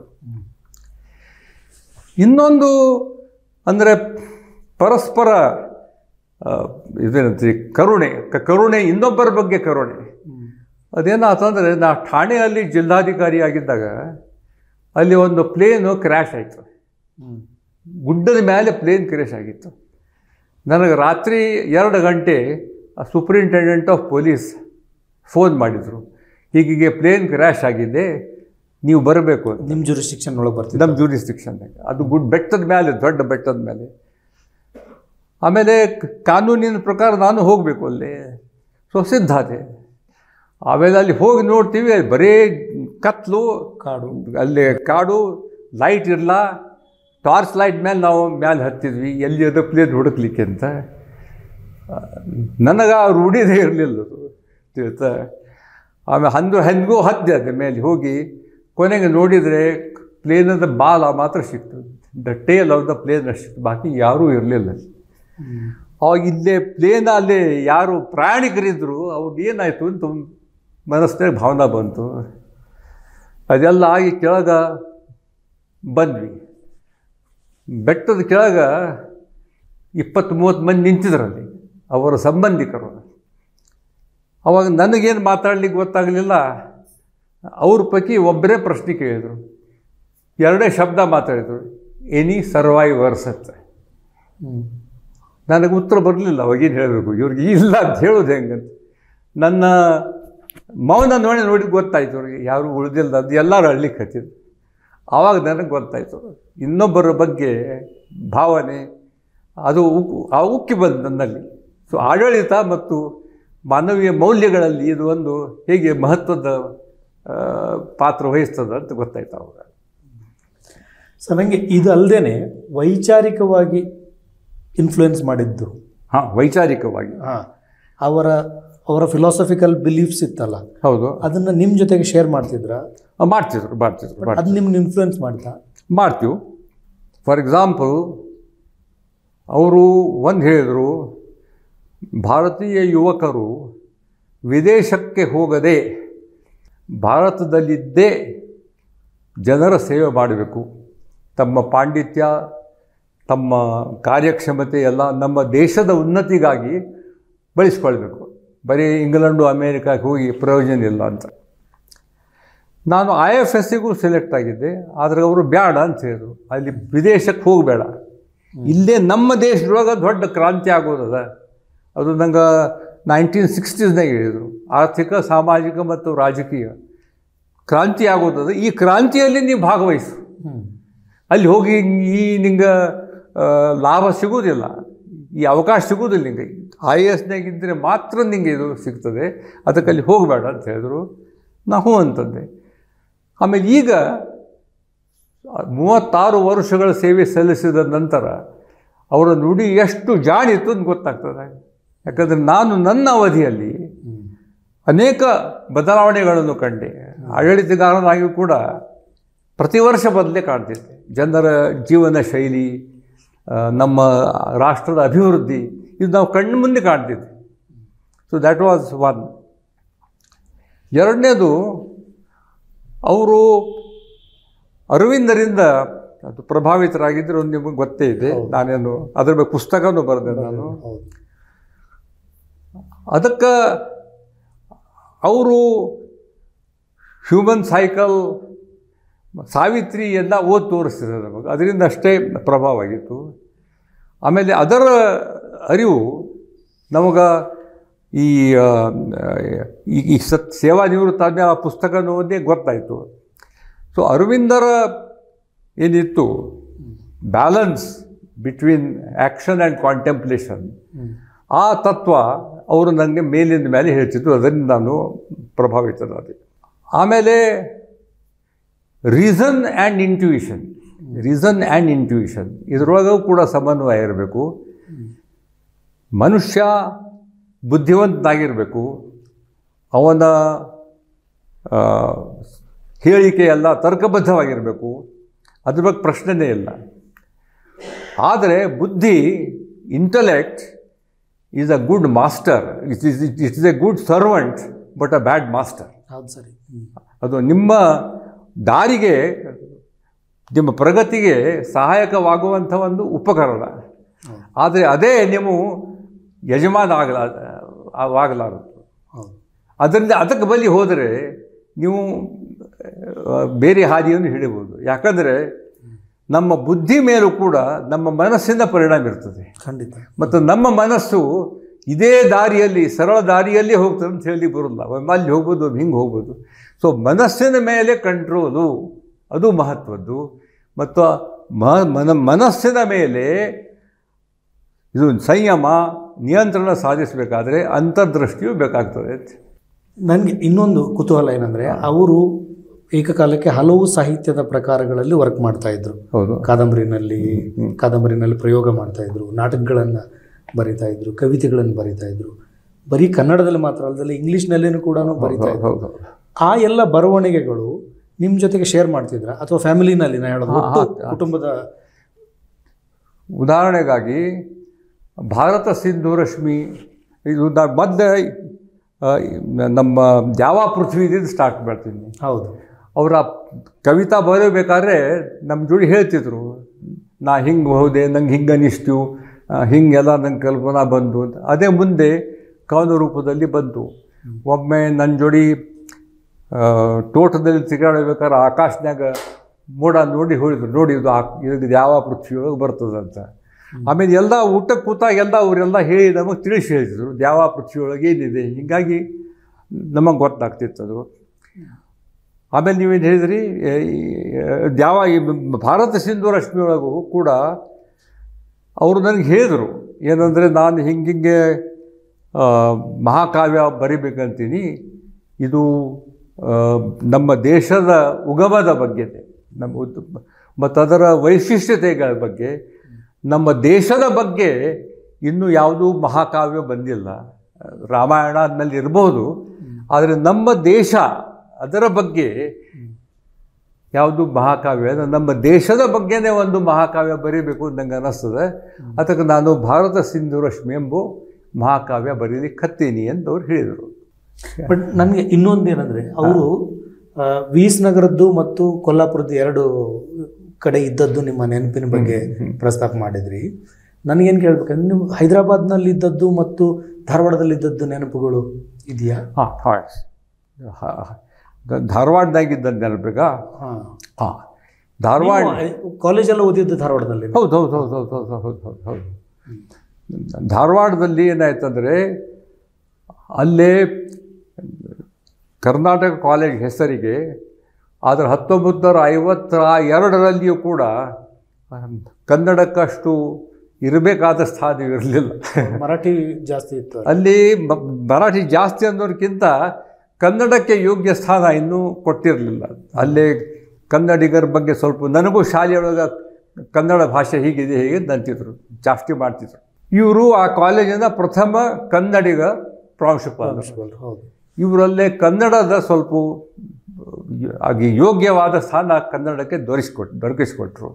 ಇನ್ನೊಂದು ಅಂದರೆ ಪರಸ್ಪರ ಆ, ಇದೇನಂತೀವಿ ಕರುಣೆ ಕ- ಕರುಣೆ ಇನ್ನೊಬ್ಬರ ಬಗ್ಗೆ ಕರುಣೆ ಅದೇನಾತಂದರೆ ನಾ ಠಾಣೆಯಲ್ಲಿ ಜಿಲ್ಲಾಧಿಕಾರಿ ಆಗಿದ್ದಾಗ ಅಲ್ಲಿ ಒಂದು ಪ್ಲೇನು ಕ್ರ್ಯಾಶ್ ಆಯಿತು ಗುಡ್ಡದ ಮೇಲೆ ಪ್ಲೇನ್ ಕ್ರ್ಯಾಶ್ ಆಗಿತ್ತು ನನಗೆ ರಾತ್ರಿ ಎರಡು ಗಂಟೆ ಸೂಪ್ರಿಂಟೆಂಡೆಂಟ್ ಆಫ್ ಪೊಲೀಸ್ ಫೋನ್ ಮಾಡಿದರು ಹೀಗೀಗೆ ಪ್ಲೇನ್ ಕ್ರ್ಯಾಶ್ ಆಗಿದೆ ನೀವು ಬರಬೇಕು ಅಂತ ನಿಮ್ಮ ಜುರಿಸ್ಟಿಕ್ಷನ್ ಒಳಗೆ ಬರ್ತಿದೆ ನಮ್ಮ ಜೂರಿಸ್ಟಿಕ್ಷನ್ದಾಗ ಅದು ಗುಡ್ ಬೆಟ್ಟದ ಮೇಲೆ ದೊಡ್ಡ ಬೆಟ್ಟದ ಮೇಲೆ ಆಮೇಲೆ ಕ- ಕಾನೂನಿನ ಪ್ರಕಾರ ನಾನು ಹೋಗಬೇಕು ಅಲ್ಲಿ ಸೊ ಸಿದ್ಧಾತೆ ಆಮೇಲೆ ಅಲ್ಲಿ ಹೋಗಿ ನೋಡ್ತೀವಿ ಅಲ್ಲಿ ಬರೀ ಕತ್ಲು ಕಾಡು ಅಲ್ಲಿ ಕಾಡು ಲೈಟ್ ಇರಲ್ಲ ಟಾರ್ಚ್ ಲೈಟ್ ಮೇಲೆ ನಾವು ಮೇಲೆ ಹತ್ತಿದ್ವಿ ಎಲ್ಲಿ ಅದು ಪ್ಲೇನ್ ಹುಡುಕ್ಲಿಕ್ಕೆ ಅಂತ ನನಗೆ ಆ ರೂಢಿದೇ ಇರಲಿಲ್ಲ ಅದು ತಿಳ್ತಾ ಆಮೇಲೆ ಹಂದು ಹೆಂಗೋ ಹತ್ತಿದೆ ಅದ ಮೇಲೆ ಹೋಗಿ ಕೊನೆಗೆ ನೋಡಿದರೆ ಪ್ಲೇನದ ಬಾಲ ಮಾತ್ರ ಸಿಕ್ತು the tail of the plane ಅಷ್ಟು ಬಾಕಿ ಯಾರೂ ಇರಲಿಲ್ಲ ಅವಾಗ ಇಲ್ಲೇ ಪ್ಲೇನ್ ಅಲ್ಲಿ ಯಾರು ಪ್ರಯಾಣಿಕರಿದ್ದರು ಅವ್ರು ಏನಾಯಿತು ಅಂತ ಮನಸ್ಸಿನಾಗ ಭಾವನಾ ಬಂತು ಅದೆಲ್ಲ ಆಗಿ ಕೆಳಗ ಬಂದ್ವಿ ಬೆಟ್ಟದ ಕೆಳಗ ಇಪ್ಪತ್ತು ಮೂವತ್ತು ಮಂದಿ ನಿಂತಿದ್ರಲ್ಲಿ ಅವರ ಸಂಬಂಧಿಕರು ಅವಾಗ ನನಗೇನು ಮಾತಾಡ್ಲಿಕ್ಕೆ ಗೊತ್ತಾಗಲಿಲ್ಲ ಅವ್ರ ಪೈಕಿ ಒಬ್ಬರೇ ಪ್ರಶ್ನೆ ಕೇಳಿದರು ಎರಡೇ ಶಬ್ದ ಮಾತಾಡಿದರು ಎನಿ ಸರ್ವೈವರ್ಸ್ ಅಂತ ನನಗೆ ಉತ್ತರ ಬರಲಿಲ್ಲ ಅವಾಗೇನು ಹೇಳಬೇಕು ಇವ್ರಿಗೆ ಇಲ್ಲ ಅಂತ ಹೇಳೋದು ಹೆಂಗಂತ ನನ್ನ ಮೌನ ನೋಡಿ ನೋಡಿ ಗೊತ್ತಾಯ್ತು ಅವ್ರಿಗೆ ಯಾರು ಉಳಿದಿಲ್ಲ ಅದು ಎಲ್ಲರೂ ಅಳ್ಲಿಕ್ಕೆ ಹತ್ತಿದ್ರು ಆವಾಗ ನನಗೆ ಗೊತ್ತಾಯಿತು ಇನ್ನೊಬ್ಬರ ಬಗ್ಗೆ ಭಾವನೆ ಅದು ಉಕ್ಕು ಆ ಉಕ್ಕಿ ಬಂದು ನನ್ನಲ್ಲಿ ಸೊ ಆಡಳಿತ ಮತ್ತು ಮಾನವೀಯ ಮೌಲ್ಯಗಳಲ್ಲಿ ಇದು ಒಂದು ಹೇಗೆ ಮಹತ್ವದ ಆ, ಪಾತ್ರ ವಹಿಸ್ತದೆ ಅಂತ ಗೊತ್ತಾಯ್ತು ಅವಾಗ ಸೊ ನನಗೆ ಇದು ಅಲ್ಲದೆ ವೈಚಾರಿಕವಾಗಿ ಇನ್ಫ್ಲುಯೆನ್ಸ್ ಮಾಡಿದ್ದು ಹಾಂ ವೈಚಾರಿಕವಾಗಿ ಹಾಂ ಅವರ ಅವರ ಫಿಲಾಸಫಿಕಲ್ ಬಿಲೀಫ್ಸ್ ಇತ್ತಲ್ಲ ಹೌದು ಅದನ್ನು ನಿಮ್ಮ ಜೊತೆಗೆ ಶೇರ್ ಮಾಡ್ತಿದ್ರಾ ಆ, ಮಾಡ್ತಿದ್ರು ಮಾಡ್ತಿದ್ರು ಮಾಡ್ತಿದ್ರು. ಅದು ನಿಮ್ಗೆ ಇನ್ಫ್ಲುಯೆನ್ಸ್ ಮಾಡ್ತಾ ಮಾಡ್ತೀವಿ ಫಾರ್ ಎಕ್ಸಾಂಪಲ್ ಅವರು ಒಂದು ಹೇಳಿದರು ಭಾರತೀಯ ಯುವಕರು ವಿದೇಶಕ್ಕೆ ಹೋಗದೆ ಭಾರತದಲ್ಲಿದ್ದೇ ಜನರ ಸೇವೆ ಮಾಡಬೇಕು ತಮ್ಮ ಪಾಂಡಿತ್ಯ ತಮ್ಮ ಕಾರ್ಯಕ್ಷಮತೆ ಎಲ್ಲ ನಮ್ಮ ದೇಶದ ಉನ್ನತಿಗಾಗಿ ಬಳಸ್ಕೊಳ್ಬೇಕು ಬರೀ ಇಂಗ್ಲೆಂಡು ಅಮೇರಿಕಾಕ್ಕೆ ಹೋಗಿ ಪ್ರಯೋಜನ ಇಲ್ಲ ಅಂತ ನಾನು ಐ ಎಫ್ ಎಸ್ಸಿಗೂ ಸೆಲೆಕ್ಟ್ ಆಗಿದ್ದೆ ಆದರೆ ಅವರು ಬೇಡ ಅಂತ ಹೇಳಿದರು ಅಲ್ಲಿ ವಿದೇಶಕ್ಕೆ ಹೋಗಬೇಡ ಇಲ್ಲೇ ನಮ್ಮ ದೇಶದೊಳಗೆ ದೊಡ್ಡ ಕ್ರಾಂತಿ ಆಗೋದದ ಅದು ನಂಗೆ ನೈನ್ಟೀನ್ ಸಿಕ್ಸ್ಟೀಸ್ನಾಗ ಹೇಳಿದರು ಆರ್ಥಿಕ ಸಾಮಾಜಿಕ ಮತ್ತು ರಾಜಕೀಯ ಕ್ರಾಂತಿ ಆಗೋದದ ಈ ಕ್ರಾಂತಿಯಲ್ಲಿ ನೀವು ಭಾಗವಹಿಸು ಅಲ್ಲಿ ಹೋಗಿ ಈ ನಿಂಗೆ ಆ, ಲಾಭ ಸಿಗೋದಿಲ್ಲ ಈ ಅವಕಾಶ ಸಿಗೋದಿಲ್ಲ ನಿಂಗೆ ಐ ಎ ಎಸ್ನಾಗಿದ್ದರೆ ಮಾತ್ರ ನಿಂಗೆ ಇದು ಸಿಗ್ತದೆ ಅದಕ್ಕೆ ಅಲ್ಲಿ ಹೋಗಬೇಡ ಅಂತ ಹೇಳಿದ್ರು ನಾ ಹ್ಞೂ ಅಂತಂದೆ ಆಮೇಲೆ ಈಗ ಮೂವತ್ತಾರು ವರ್ಷಗಳ ಸೇವೆ ಸಲ್ಲಿಸಿದ ನಂತರ ಅವರ ನುಡಿ ಎಷ್ಟು ಜಾಣಿತು ಅಂತ ಗೊತ್ತಾಗ್ತದೆ ಯಾಕಂದರೆ ನಾನು ನನ್ನ ಅವಧಿಯಲ್ಲಿ ಅನೇಕ ಬದಲಾವಣೆಗಳನ್ನು ಕಂಡೆ ಆಡಳಿತಗಾರನಾಗಿ ಕೂಡ ಪ್ರತಿ ವರ್ಷ ಬದಲೇ ಕಾಣ್ತಿದ್ದೆ ಜನರ ಜೀವನ ಶೈಲಿ ಆ, ನಮ್ಮ ರಾಷ್ಟ್ರದ ಅಭಿವೃದ್ಧಿ ಇದು ನಾವು ಕಣ್ಣು ಮುಂದೆ ಕಾಣ್ತಿದ್ವಿ ಸೊ ದ್ಯಾಟ್ ವಾಸ್ ಒನ್ ಎರಡನೇದು ಅವರು ಅರವಿಂದರಿಂದ ಅದು ಪ್ರಭಾವಿತರಾಗಿದ್ದರು ನಿಮಗೆ ಗೊತ್ತೇ ಇದೆ ಹೌದು. ನಾನೇನು ಅದ್ರ ಬಗ್ಗೆ ಪುಸ್ತಕನೂ ಬರೆದೆ ನಾನು ಹೌದು ಅದಕ್ಕೆ ಅವರು ಹ್ಯೂಮನ್ ಸೈಕಲ್ ಸಾವಿತ್ರಿ ಎಲ್ಲ ಓದಿ ತೋರಿಸ್ತಿದೆ ನಮಗೆ ಅದರಿಂದ ಅಷ್ಟೇ ಪ್ರಭಾವ ಆಗಿತ್ತು ಆಮೇಲೆ ಅದರ ಅರಿವು ನಮಗೆ ಈ ಆ, ಈ ಈ ಸತ್ ಸೇವಾ ನಿವೃತ್ತ ಆದ್ಮೇಲೆ ಆ ಪುಸ್ತಕ ಓದಿ ಗೊತ್ತಾಯಿತು ಸೊ ಅರವಿಂದರ ಏನಿತ್ತು balance between action and contemplation hmm. ಆ ತತ್ವ ಅವರು ನನಗೆ ಮೇಲಿಂದ ಮೇಲೆ ಹೇಳ್ತಿದ್ರು ಅದರಿಂದ ನಾನು ಪ್ರಭಾವಿತನಾದೆ ಆಮೇಲೆ reason and intuition reason and intuition ಇದರೊಳಗೂ ಕೂಡ ಸಮನ್ವಯ ಇರಬೇಕು ಮನುಷ್ಯ ಬುದ್ಧಿವಂತನಾಗಿರಬೇಕು ಅವನ ಆ, ಹೇಳಿಕೆ ಎಲ್ಲ ತರ್ಕಬದ್ಧವಾಗಿರಬೇಕು ಅದ್ರ ಬಗ್ಗೆ ಪ್ರಶ್ನೆನೇ ಇಲ್ಲ ಆದರೆ ಬುದ್ಧಿ intellect is a good master it is it is a good servant but a bad master ಹೌದು ಸರಿ ಹ್ಮ್. ಅದು ನಿಮ್ಮ ದಾರಿಗೆ ನಿಮ್ಮ ಪ್ರಗತಿಗೆ ಸಹಾಯಕವಾಗುವಂಥ ಒಂದು ಉಪಕರಣ ಹೌದು. ಆದರೆ ಅದೇ ನೀವು ಯಜಮಾನ ಆಗಲ ಆಗಲಾರದು ಹೌದು ಅದರಿಂದ ಅದಕ್ಕೆ ಬಲಿ ಹೋದರೆ ನೀವು ಆ, ಬೇರೆ ಹಾದಿಯನ್ನು ಹಿಡಿಬೋದು ಯಾಕಂದರೆ ನಮ್ಮ ಬುದ್ಧಿ ಮೇಲೂ ಕೂಡ ನಮ್ಮ ಮನಸ್ಸಿನ ಪರಿಣಾಮ ಇರ್ತದೆ ಖಂಡಿತ ಮತ್ತು ನಮ್ಮ ಮನಸ್ಸು ಇದೇ ದಾರಿಯಲ್ಲಿ ಸರಳ ದಾರಿಯಲ್ಲಿ ಹೋಗ್ತದೆ ಅಂತ ಹೇಳಿ ಬರೋಲ್ಲ ಒಮ್ಮೆ ಅಲ್ಲಿ ಹೋಗ್ಬೋದು ಒಮ್ಮೆ ಹಿಂಗೆ ಹೋಗ್ಬೋದು ಸೊ ಮನಸ್ಸಿನ ಮೇಲೆ ಕಂಟ್ರೋಲು ಅದು ಮಹತ್ವದ್ದು ಮತ್ತು ಮ ಮನ ಮನಸ್ಸಿನ ಮೇಲೆ ಇದು ಸಂಯಮ ನಿಯಂತ್ರಣ ಸಾಧಿಸಬೇಕಾದ್ರೆ ಅಂತರ್ದೃಷ್ಟಿಯು ಬೇಕಾಗ್ತದೆ ನನಗೆ ಇನ್ನೊಂದು ಕುತೂಹಲ ಏನಂದರೆ ಅವರು ಏಕಕಾಲಕ್ಕೆ ಹಲವು ಸಾಹಿತ್ಯದ ಪ್ರಕಾರಗಳಲ್ಲಿ ವರ್ಕ್ ಮಾಡ್ತಾ ಇದ್ರು ಹೌದು ಕಾದಂಬರಿನಲ್ಲಿ ಕಾದಂಬರಿನಲ್ಲಿ ಪ್ರಯೋಗ ಮಾಡ್ತಾ ಇದ್ರು ನಾಟಕಗಳನ್ನು ಬರಿತಾ ಇದ್ರು ಕವಿತೆಗಳನ್ನು ಬರಿತಾ ಇದ್ರು ಬರೀ ಕನ್ನಡದಲ್ಲಿ ಮಾತ್ರ ಅಲ್ಲದೆ ಇಂಗ್ಲೀಷ್ನಲ್ಲಿನೂ ಕೂಡ ಬರಿತಾ ಇದ್ರು ಹೌದು ಆ ಎಲ್ಲ ಬರವಣಿಗೆಗಳು ನಿಮ್ಮ ಜೊತೆಗೆ ಶೇರ್ ಮಾಡ್ತಿದ್ರ ಅಥವಾ ಫ್ಯಾಮಿಲಿನಲ್ಲಿ ನಾ ಹೇಳೋದು ಹಾ, ಒಟ್ಟು ಹಾ. ಕುಟುಂಬದ ಉದಾಹರಣೆಗಾಗಿ ಭಾರತ ಸಿಂಧು ರಶ್ಮಿ ಇದು ನಾ ಮಧ್ಯೆ ಆ, ನಮ್ಮ ಯಾವ ಪೃಥ್ವಿದಿಂದ ಸ್ಟಾರ್ಟ್ ಮಾಡ್ತೀನಿ ಹೌದು ಅವರ ಕವಿತಾ ಬರೀಬೇಕಾದ್ರೆ ನಮ್ಮ ಜೋಡಿ ಹೇಳ್ತಿದ್ರು ನಾ ಹಿಂಗೆ ಹೋದೆ ನಂಗೆ ಹಿಂಗೆ ಅನಿಸ್ತು ಆ, ಹಿಂಗೆಲ್ಲ ನಂಗೆ ಕಲ್ಪನಾ ಬಂತು ಅಂತ ಅದೇ ಮುಂದೆ ಕವನ ರೂಪದಲ್ಲಿ ಬಂತು ಒಮ್ಮೆ ನನ್ನ ಜೋಡಿ ಆ, ತೋಟದಲ್ಲಿ ತಿರುಗಾಡಬೇಕಾದ್ರೆ ಆಕಾಶನ್ಯಾಗ ಮೋಡ ನೋಡಿ ಹೇಳಿದ್ರು ನೋಡಿ ಇದು ಆ ಇದು ಯಾವ ಪೃಥ್ವಿಯೊಳಗೆ ಬರ್ತದಂತ ಆಮೇಲೆ ಎಲ್ಲ ಊಟಕ್ಕೆ ಕೂತಾಗ ಎಲ್ಲ ಅವರೆಲ್ಲ ಹೇಳಿ ನಮಗೆ ತಿಳಿಸಿ ಹೇಳ್ತಿದ್ರು ಯಾವ ಪೃಥ್ವಿಯೊಳಗೆ ಏನಿದೆ ಹೀಗಾಗಿ ನಮಗೆ ಗೊತ್ತಾಗ್ತಿತ್ತು ಅದು ಆಮೇಲೆ ನೀವೇನು ಹೇಳಿದ್ರಿ ಏ, ಈ, ಯಾವ ಈ ಭಾರತ ಸಿಂಧು ರಶ್ಮಿ ಒಳಗೂ ಕೂಡ ಅವರು ನನಗೆ ಹೇಳಿದರು ಏನಂದರೆ ನಾನು ಹಿಂಗಿಂಗೆ ಆ, ಮಹಾಕಾವ್ಯ ಬರಿಬೇಕಂತೀನಿ ಇದು ಆ, ನಮ್ಮ ದೇಶದ ಉಗಮದ ಬಗ್ಗೆ ನಮ್ಮ ಉದ್- ಮತ್ತು ಅದರ ವೈಶಿಷ್ಟ್ಯತೆಗಳ ಬಗ್ಗೆ ನಮ್ಮ ದೇಶದ ಬಗ್ಗೆ ಇನ್ನೂ ಯಾವುದೂ ಮಹಾಕಾವ್ಯ ಬಂದಿಲ್ಲ ರಾಮಾಯಣ ಅದ್ನಲ್ಲಿ ಇರ್ಬೋದು ಆದರೆ ನಮ್ಮ ದೇಶ ಅದರ ಬಗ್ಗೆ ಯಾವುದು ಮಹಾಕಾವ್ಯ ಅಂದ್ರೆ ನಮ್ಮ ದೇಶದ ಬಗ್ಗೆನೇ ಒಂದು ಮಹಾಕಾವ್ಯ ಬರೀಬೇಕು ಅಂತ ನಂಗೆ ಅನ್ನಿಸ್ತದೆ ಅದಕ್ಕೆ ನಾನು ಭಾರತ ಸಿಂಧು ರಶ್ಮಿ ಎಂಬ ಮಹಾಕಾವ್ಯ ಬರೀಲಿಕ್ಕೆ ಹತ್ತೀನಿ ಅಂತ ಅವ್ರು ಹೇಳಿದರು ಬಟ್ ನನಗೆ ಇನ್ನೊಂದು ಏನಂದರೆ ಅವರು ವೀಸ್ ನಗರದ್ದು ಮತ್ತು ಕೊಲ್ಲಾಪುರದ ಎರಡು ಕಡೆ ಇದ್ದದ್ದು ನಿಮ್ಮ ನೆನಪಿನ ಬಗ್ಗೆ ಪ್ರಸ್ತಾಪ ಮಾಡಿದ್ರಿ ನನಗೇನು ಕೇಳ್ಬೇಕಂದ್ರೆ ನೀವು ಹೈದರಾಬಾದ್ನಲ್ಲಿ ಇದ್ದದ್ದು ಮತ್ತು ಧಾರವಾಡದಲ್ಲಿ ಇದ್ದದ್ದು ನೆನಪುಗಳು ಇದೆಯಾ ಹಾಂ ಹಾಂ ಧಾರವಾಡದಾಗಿದ್ದ ನೆನಪಿಗಾ ಹಾಂ ಹಾಂ ಧಾರವಾಡ ಕಾಲೇಜೆಲ್ಲ ಓದಿದ್ದು ಧಾರವಾಡದಲ್ಲಿ ಹೌದು ಹೌದು ಹೌದು ಹೌದು ಹೌದು ಹೌದು ಹೌದು ಹೌದು ಧಾರವಾಡದಲ್ಲಿ ಏನಾಯ್ತಂದರೆ ಅಲ್ಲೇ ಕರ್ನಾಟಕ ಕಾಲೇಜ್ ಹೆಸರಿಗೆ ಆದರೆ ಹತ್ತೊಂಬತ್ತು ನೂರ ಐವತ್ತರ ಎರಡರಲ್ಲಿಯೂ ಕೂಡ ಕನ್ನಡಕ್ಕಷ್ಟು ಇರಬೇಕಾದ ಸ್ಥಾನ ಇರಲಿಲ್ಲ ಮರಾಠಿ ಜಾಸ್ತಿ ಇತ್ತು ಅಲ್ಲಿ. ಅಲ್ಲಿ ಮ- ಮರಾಠಿ ಜಾಸ್ತಿ ಅನ್ನೋದಕ್ಕಿಂತ ಕನ್ನಡಕ್ಕೆ ಯೋಗ್ಯ ಸ್ಥಾನ ಇನ್ನೂ ಕೊಟ್ಟಿರಲಿಲ್ಲ ಅಲ್ಲಿ ಕನ್ನಡಿಗರ ಬಗ್ಗೆ ಸ್ವಲ್ಪ ನನಗೂ ಶಾಲೆಯೊಳಗೆ ಕನ್ನಡ ಭಾಷೆ ಹೀಗಿದೆ ಹೀಗೆ ಅಂತಿದ್ರು ಜಾಸ್ತಿ ಮಾಡ್ತಿದ್ರು ಇವರು ಆ ಕಾಲೇಜಿನ ಪ್ರಥಮ ಕನ್ನಡಿಗ ಪ್ರಾಂಶುಪಾಲರು ಪ್ರಿನ್ಸಿಪಲ್, ಹೌದು ಇವರಲ್ಲೇ ಕನ್ನಡದ ಸ್ವಲ್ಪ ಆಗಿ ಯೋಗ್ಯವಾದ ಸ್ಥಾನ ಕನ್ನಡಕ್ಕೆ ದೊರಕಿಸ್ಕೊಟ್ ದೊರಕಿಸ್ಕೊಟ್ರು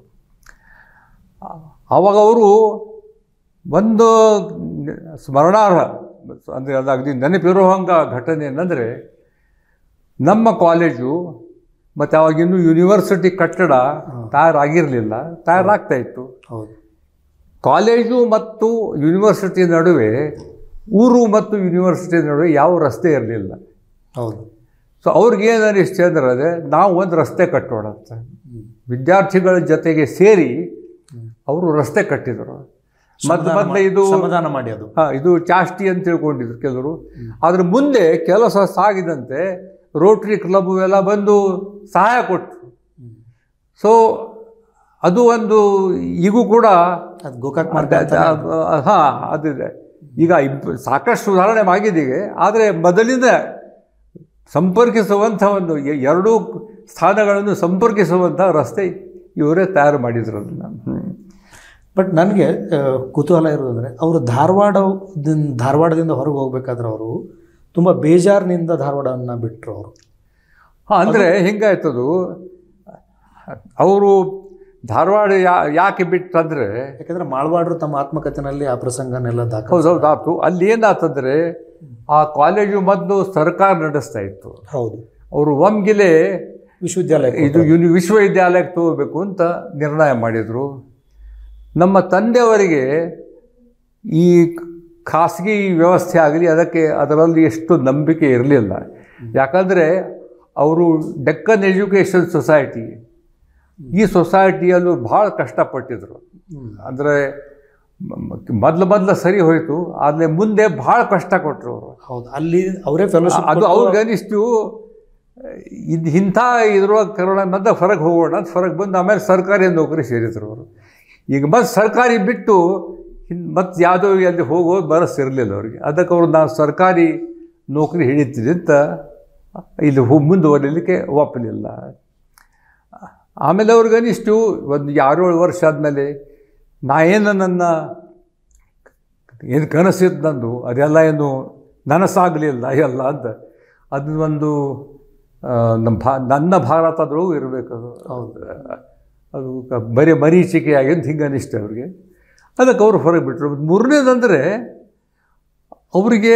ಆವಾಗ ಅವರು ಒಂದು ಸ್ಮರಣಾರ್ಹ ಅಂದರೆ ಅದಾಗಲಿ ನೆನಪಿರುವಂಥ ಘಟನೆ ಏನಂದರೆ ನಮ್ಮ ಕಾಲೇಜು ಮತ್ತು ಅವಾಗಿನ್ನೂ ಯೂನಿವರ್ಸಿಟಿ ಕಟ್ಟಡ ತಯಾರಾಗಿರಲಿಲ್ಲ ತಯಾರಾಗ್ತಾ ಇತ್ತು ಹೌದು ಕಾಲೇಜು ಮತ್ತು ಯೂನಿವರ್ಸಿಟಿ ನಡುವೆ ಊರು ಮತ್ತು ಯೂನಿವರ್ಸಿಟಿ ನಡುವೆ ಯಾವ ರಸ್ತೆ ಇರಲಿಲ್ಲ ಹೌದು ಸೊ ಅವ್ರಿಗೆ ಏನು ಅನಿಸ್ತು ಅಂದ್ರೆ ಅದೇ ನಾವು ಒಂದು ರಸ್ತೆ ಕಟ್ಟೋಣ ಅಂತ ವಿದ್ಯಾರ್ಥಿಗಳ ಜೊತೆಗೆ ಸೇರಿ ಅವರು ರಸ್ತೆ ಕಟ್ಟಿದರು ಮತ್ತು ಶ್ರಮದಾನ ಮತ್ತೆ ಮಾಡಿ- ಇದು ಶ್ರಮದಾನ ಮಾಡಿ ಅದು ಹಾಂ ಇದು ಚಾಷ್ಟಿ ಅಂತ ತಿಳ್ಕೊಂಡಿದ್ರು ಕೆಲವರು ಅದ್ರ ಮುಂದೆ ಕೆಲಸ ಸಾಗಿದಂತೆ ರೋಟ್ರಿ ಕ್ಲಬ್ ಎಲ್ಲ ಬಂದು ಸಹಾಯ ಕೊಟ್ಟರು ಸೊ ಅದು ಒಂದು ಈಗೂ ಕೂಡ ಅದು ಗೋಕಾಕ್ ಮಾರ್ಗ ಅಂತಾನೆ ಅದು. ಹಾಂ ಅದಿದೆ ಈಗ ಇಬ್ ಸಾಕಷ್ಟು ಸುಧಾರಣೆ ಆಗಿದೆ ಈಗ ಆದರೆ ಮೊದಲಿಂದ ಸಂಪರ್ಕಿಸುವಂಥ ಒಂದು ಎ- ಎರಡೂ ಸ್ಥಾನಗಳನ್ನು ಸಂಪರ್ಕಿಸುವಂಥ ರಸ್ತೆ ಇವರೇ ತಯಾರು ಮಾಡಿದ್ರು ಅದನ್ನು ಬಟ್ ನನಗೆ ಕುತೂಹಲ ಇರೋದಂದರೆ ಅವರು ಧಾರವಾಡದಿಂದ ಧಾರವಾಡದಿಂದ ಹೊರಗೆ ಹೋಗ್ಬೇಕಾದ್ರೆ ಅವರು ತುಂಬ ಬೇಜಾರಿನಿಂದ ಧಾರವಾಡವನ್ನು ಬಿಟ್ಟರು ಅವರು ಹಾಂ ಅಂದರೆ ಹಿಂಗಾಯ್ತದು ಅವರು ಧಾರವಾಡ ಯಾ ಯಾಕೆ ಬಿಟ್ಟಂದರೆ ಯಾಕಂದರೆ ಮಾಳ್ವಾಡ್ರು ತಮ್ಮ ಆತ್ಮಕಥೆನಲ್ಲಿ ಆ ಪ್ರಸಂಗನೆಲ್ಲ ದಾಖಲೆ ಹೌದೌದು ಆಯ್ತು ಅಲ್ಲಿ ಏನಾತಂದರೆ ಆ ಕಾಲೇಜು ಮೊದಲು ಸರ್ಕಾರ ನಡೆಸ್ತಾ ಇತ್ತು ಹೌದು ಅವರು ಒಮ್ಗಿಲೆ ವಿಶ್ವವಿದ್ಯಾಲಯ ಇದು ಯುನಿ ವಿಶ್ವವಿದ್ಯಾಲಯಕ್ಕೆ ತಗೋಬೇಕು ಅಂತ ನಿರ್ಣಯ ಮಾಡಿದರು ನಮ್ಮ ತಂದೆಯವರಿಗೆ ಈ ಖಾಸಗಿ ವ್ಯವಸ್ಥೆ ಆಗಲಿ ಅದಕ್ಕೆ ಅದರಲ್ಲಿ ಎಷ್ಟು ನಂಬಿಕೆ ಇರಲಿಲ್ಲ ಯಾಕಂದರೆ ಅವರು ಡೆಕ್ಕನ್ ಎಜುಕೇಷನ್ ಸೊಸೈಟಿ ಈ ಸೊಸೈಟಿಯಲ್ಲೂ ಭಾಳ ಕಷ್ಟಪಟ್ಟಿದ್ರು ಅಂದರೆ ಮೊದಲು ಮೊದಲು ಸರಿ ಹೋಯಿತು ಆದರೆ ಮುಂದೆ ಭಾಳ ಕಷ್ಟ ಕೊಟ್ಟರು ಅವರು ಹೌದು ಅಲ್ಲಿ ಅವರೇ ಫೆಲೋಶಿಪ್ ಅದು ಅವ್ರಿಗೆ ಅನಿಸ್ತು ಇದು ಇಂಥ ಇದ್ರೊಳಗೆ ಕರೋಣ ಮತ್ತೆ ಹೊರಗೆ ಹೋಗೋಣ ಅಂತ ಹೊರಗೆ ಬಂದು ಆಮೇಲೆ ಸರ್ಕಾರಿ ನೌಕರಿ ಸೇರಿದ್ರು ಅವರು ಈಗ ಮತ್ತೆ ಸರ್ಕಾರಿ ಬಿಟ್ಟು ಮತ್ತೆ ಯಾವುದೋ ಅಲ್ಲಿ ಹೋಗೋದು ಬರಸಿರಲಿಲ್ಲ ಅವ್ರಿಗೆ ಅದಕ್ಕೆ ಅವರು ನಾನು ಸರ್ಕಾರಿ ನೌಕರಿ ಹಿಡಿತೀನಿ ಅಂತ ಇಲ್ಲಿ ಹೋ ಮುಂದುವರಿಲಿಕ್ಕೆ ಒಪ್ಪಲಿಲ್ಲ ಆಮೇಲೆ ಅವ್ರಿಗೆ ಅನಿಸ್ತು ಒಂದು ಆರೇಳು ವರ್ಷ ಆದಮೇಲೆ ನಾ ಏನು ನನ್ನ ಏನು ಕನಸಿತ್ತು ನಂದು ಅದೆಲ್ಲ ಏನು ನನಸಾಗಲಿಲ್ಲ ಎಲ್ಲ ಅಂತ ಅದು ಒಂದು ಆ, ನಮ್ಮ ಭಾ ನನ್ನ ಭಾರತ ಅದ್ರೊಳಗೂ ಇರಬೇಕು ಅದು ಹೌದು ಅದು ಕ- ಬರೀ ಮರೀಚಿಕೆಯಾಗಿ ಅಂತ ಹಿಂಗೆ ಅನಿಸ್ತು ಅವ್ರಿಗೆ ಅದಕ್ಕೆ ಅವರು ಹೊರಗೆ ಬಿಟ್ಟರು ಮೂರನೇದಂದರೆ ಅವರಿಗೆ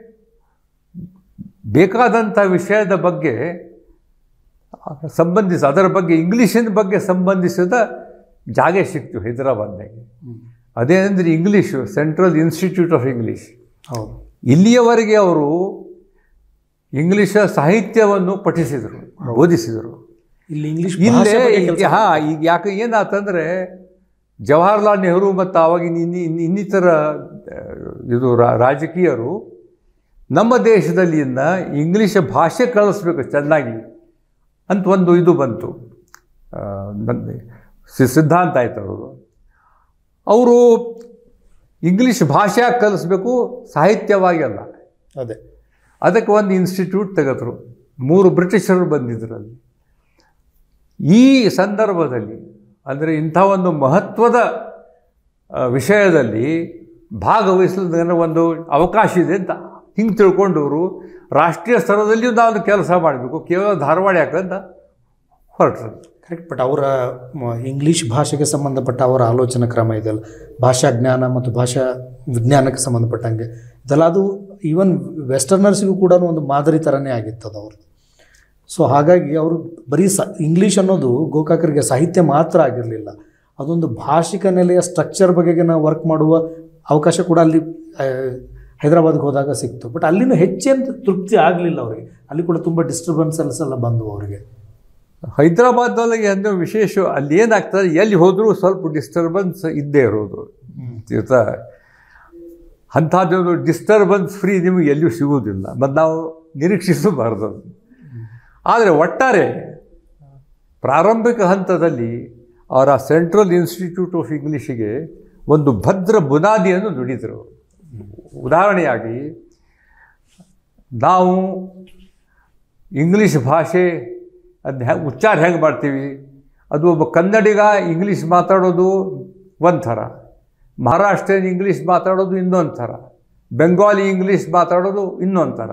ಬೇಕಾದಂಥ ವಿಷಯದ ಬಗ್ಗೆ ಸಂಬಂಧಿಸಿ ಅದರ ಬಗ್ಗೆ ಇಂಗ್ಲೀಷಿನ ಬಗ್ಗೆ ಸಂಬಂಧಿಸಿದ ಜಾಗ ಸಿಕ್ತು ಹೈದರಾಬಾದ್ನಾಗೆ ಅದೇನೆಂದರೆ English central institute of English ಹೌದು ಇಲ್ಲಿಯವರೆಗೆ ಅವರು ಇಂಗ್ಲೀಷ ಸಾಹಿತ್ಯವನ್ನು ಪಠಿಸಿದರು ಬೋಧಿಸಿದರು ಇಲ್ಲಿ ಇಂಗ್ಲಿಷ್ ಇಲ್ಲೇ ಈಗ ಹಾ ಈಗ ಯಾಕೆ ಏನಾತಂದರೆ ಜವಾಹರ್ಲಾಲ್ ನೆಹರು ಮತ್ತು ಆವಾಗಿನ ಇನ್ನಿ ಇನ್ನು ಇನ್ನಿತರ ಆ, ಇದು ರಾ- ರಾಜಕೀಯರು ನಮ್ಮ ದೇಶದಲ್ಲಿ ಇನ್ನ ಇಂಗ್ಲೀಷ್ ಭಾಷೆ ಕಳಿಸ್ಬೇಕು ಚೆನ್ನಾಗಿ ಅಂತ ಒಂದು ಇದು ಬಂತು ಆ, ನನ್ನ ಸಿ- ಸಿದ್ಧಾಂತ ಆಯ್ತು ಅವರು ಅವರು ಇಂಗ್ಲೀಷ್ ಭಾಷೆ ಕಲಿಸ್ಬೇಕು ಸಾಹಿತ್ಯವಾಗಿ ಅಲ್ಲ ಅದೇ ಅದಕ್ಕೆ ಒಂದು ಇನ್ಸ್ಟಿಟ್ಯೂಟ್ ತೆಗೆದ್ರು ಮೂರು ಬ್ರಿಟಿಷರು ಬಂದಿದ್ರು ಅಲ್ಲಿ ಈ ಸಂದರ್ಭದಲ್ಲಿ ಅಂದರೆ ಇಂಥ ಒಂದು ಮಹತ್ವದ ಆ, ವಿಷಯದಲ್ಲಿ ಭಾಗವಹಿಸಲಿಕ್ಕೆ ಒಂದು ಅವಕಾಶ ಇದೆ ಅಂತ ಹಿಂಗೆ ತಿಳ್ಕೊಂಡವರು ರಾಷ್ಟ್ರೀಯ ಸ್ತರದಲ್ಲಿಯೂ ನಾವು ಕೆಲಸ ಮಾಡಬೇಕು ಕೇವಲ ಧಾರವಾಡ ಯಾಕಂತ ಹೊರಟ್ರು ಕರೆಕ್ಟ್ ಬಟ್ ಅವರ ಮ- ಇಂಗ್ಲಿಷ್ ಭಾಷೆಗೆ ಸಂಬಂಧಪಟ್ಟ ಅವರ ಆಲೋಚನಾ ಕ್ರಮ ಇದೆಯಲ್ಲ ಭಾಷಾ ಜ್ಞಾನ ಮತ್ತು ಭಾಷಾ ವಿಜ್ಞಾನಕ್ಕೆ ಸಂಬಂಧಪಟ್ಟಂಗೆ ಇದೆಲ್ಲ ಅದು ಈವನ್ ವೆಸ್ಟರ್ನರ್ಸ್ಗೂ ಕೂಡ ಒಂದು ಮಾದರಿ ಥರನೇ ಆಗಿತ್ತು ಅದು ಅವ್ರದ್ದು ಸೊ ಹಾಗಾಗಿ ಅವರು ಬರೀ ಸ ಇಂಗ್ಲೀಷ್ ಅನ್ನೋದು ಗೋಕಾಕರಿಗೆ ಸಾಹಿತ್ಯ ಮಾತ್ರ ಆಗಿರಲಿಲ್ಲ ಅದೊಂದು ಭಾಷಿಕ ನೆಲೆಯ ಸ್ಟ್ರಕ್ಚರ್ ಬಗೆಗೆ ನಾವು ವರ್ಕ್ ಮಾಡುವ ಅವಕಾಶ ಕೂಡ ಅಲ್ಲಿ ಆ, ಹೈದರಾಬಾದ್ಗೆ ಹೋದಾಗ ಸಿಕ್ತು ಬಟ್ ಅಲ್ಲಿನೂ ಹೆಚ್ಚೇನು ತೃಪ್ತಿ ಆಗಲಿಲ್ಲ ಅವರಿಗೆ ಅಲ್ಲಿ ಕೂಡ ತುಂಬ ಡಿಸ್ಟರ್ಬೆನ್ಸಸ್ ಎಲ್ಲ ಬಂದವು ಅವರಿಗೆ ಹೈದರಾಬಾದ್ನೊಳಗೆ ಅಂದರೆ ವಿಶೇಷ ಅಲ್ಲಿ ಏನಾಗ್ತದೆ ಎಲ್ಲಿ ಹೋದರೂ ಸ್ವಲ್ಪ ಡಿಸ್ಟರ್ಬೆನ್ಸ್ ಇದ್ದೇ ಇರೋದು ಆಯ್ತಾ ಅಂಥದ್ದೊಂದು ಡಿಸ್ಟರ್ಬೆನ್ಸ್ ಫ್ರೀ ನಿಮಗೆ ಎಲ್ಲಿಯೂ ಸಿಗುವುದಿಲ್ಲ ಮತ್ತು ನಾವು ನಿರೀಕ್ಷಿಸಬಾರ್ದು ಅದು. ಆದರೆ ಒಟ್ಟಾರೆ ಪ್ರಾರಂಭಿಕ ಹಂತದಲ್ಲಿ ಅವರ ಸೆಂಟ್ರಲ್ ಇನ್ಸ್ಟಿಟ್ಯೂಟ್ ಆಫ್ ಇಂಗ್ಲೀಷಿಗೆ ಒಂದು ಭದ್ರ ಬುನಾದಿಯನ್ನು ನುಡಿದರು ಉದಾಹರಣೆಯಾಗಿ ನಾವು ಇಂಗ್ಲೀಷ್ ಭಾಷೆ ಅದು ಹೆ ಉಚ್ಚಾರ ಹೆಂಗೆ ಮಾಡ್ತೀವಿ ಅದು ಒಬ್ಬ ಕನ್ನಡಿಗ ಇಂಗ್ಲೀಷ್ ಮಾತಾಡೋದು ಒಂದು ಥರ ಮಹಾರಾಷ್ಟ್ರೀಯನ್ ಇಂಗ್ಲೀಷ್ ಮಾತಾಡೋದು ಇನ್ನೊಂದು ಥರ ಬೆಂಗಾಲಿ ಇಂಗ್ಲೀಷ್ ಮಾತಾಡೋದು ಇನ್ನೊಂದು ಥರ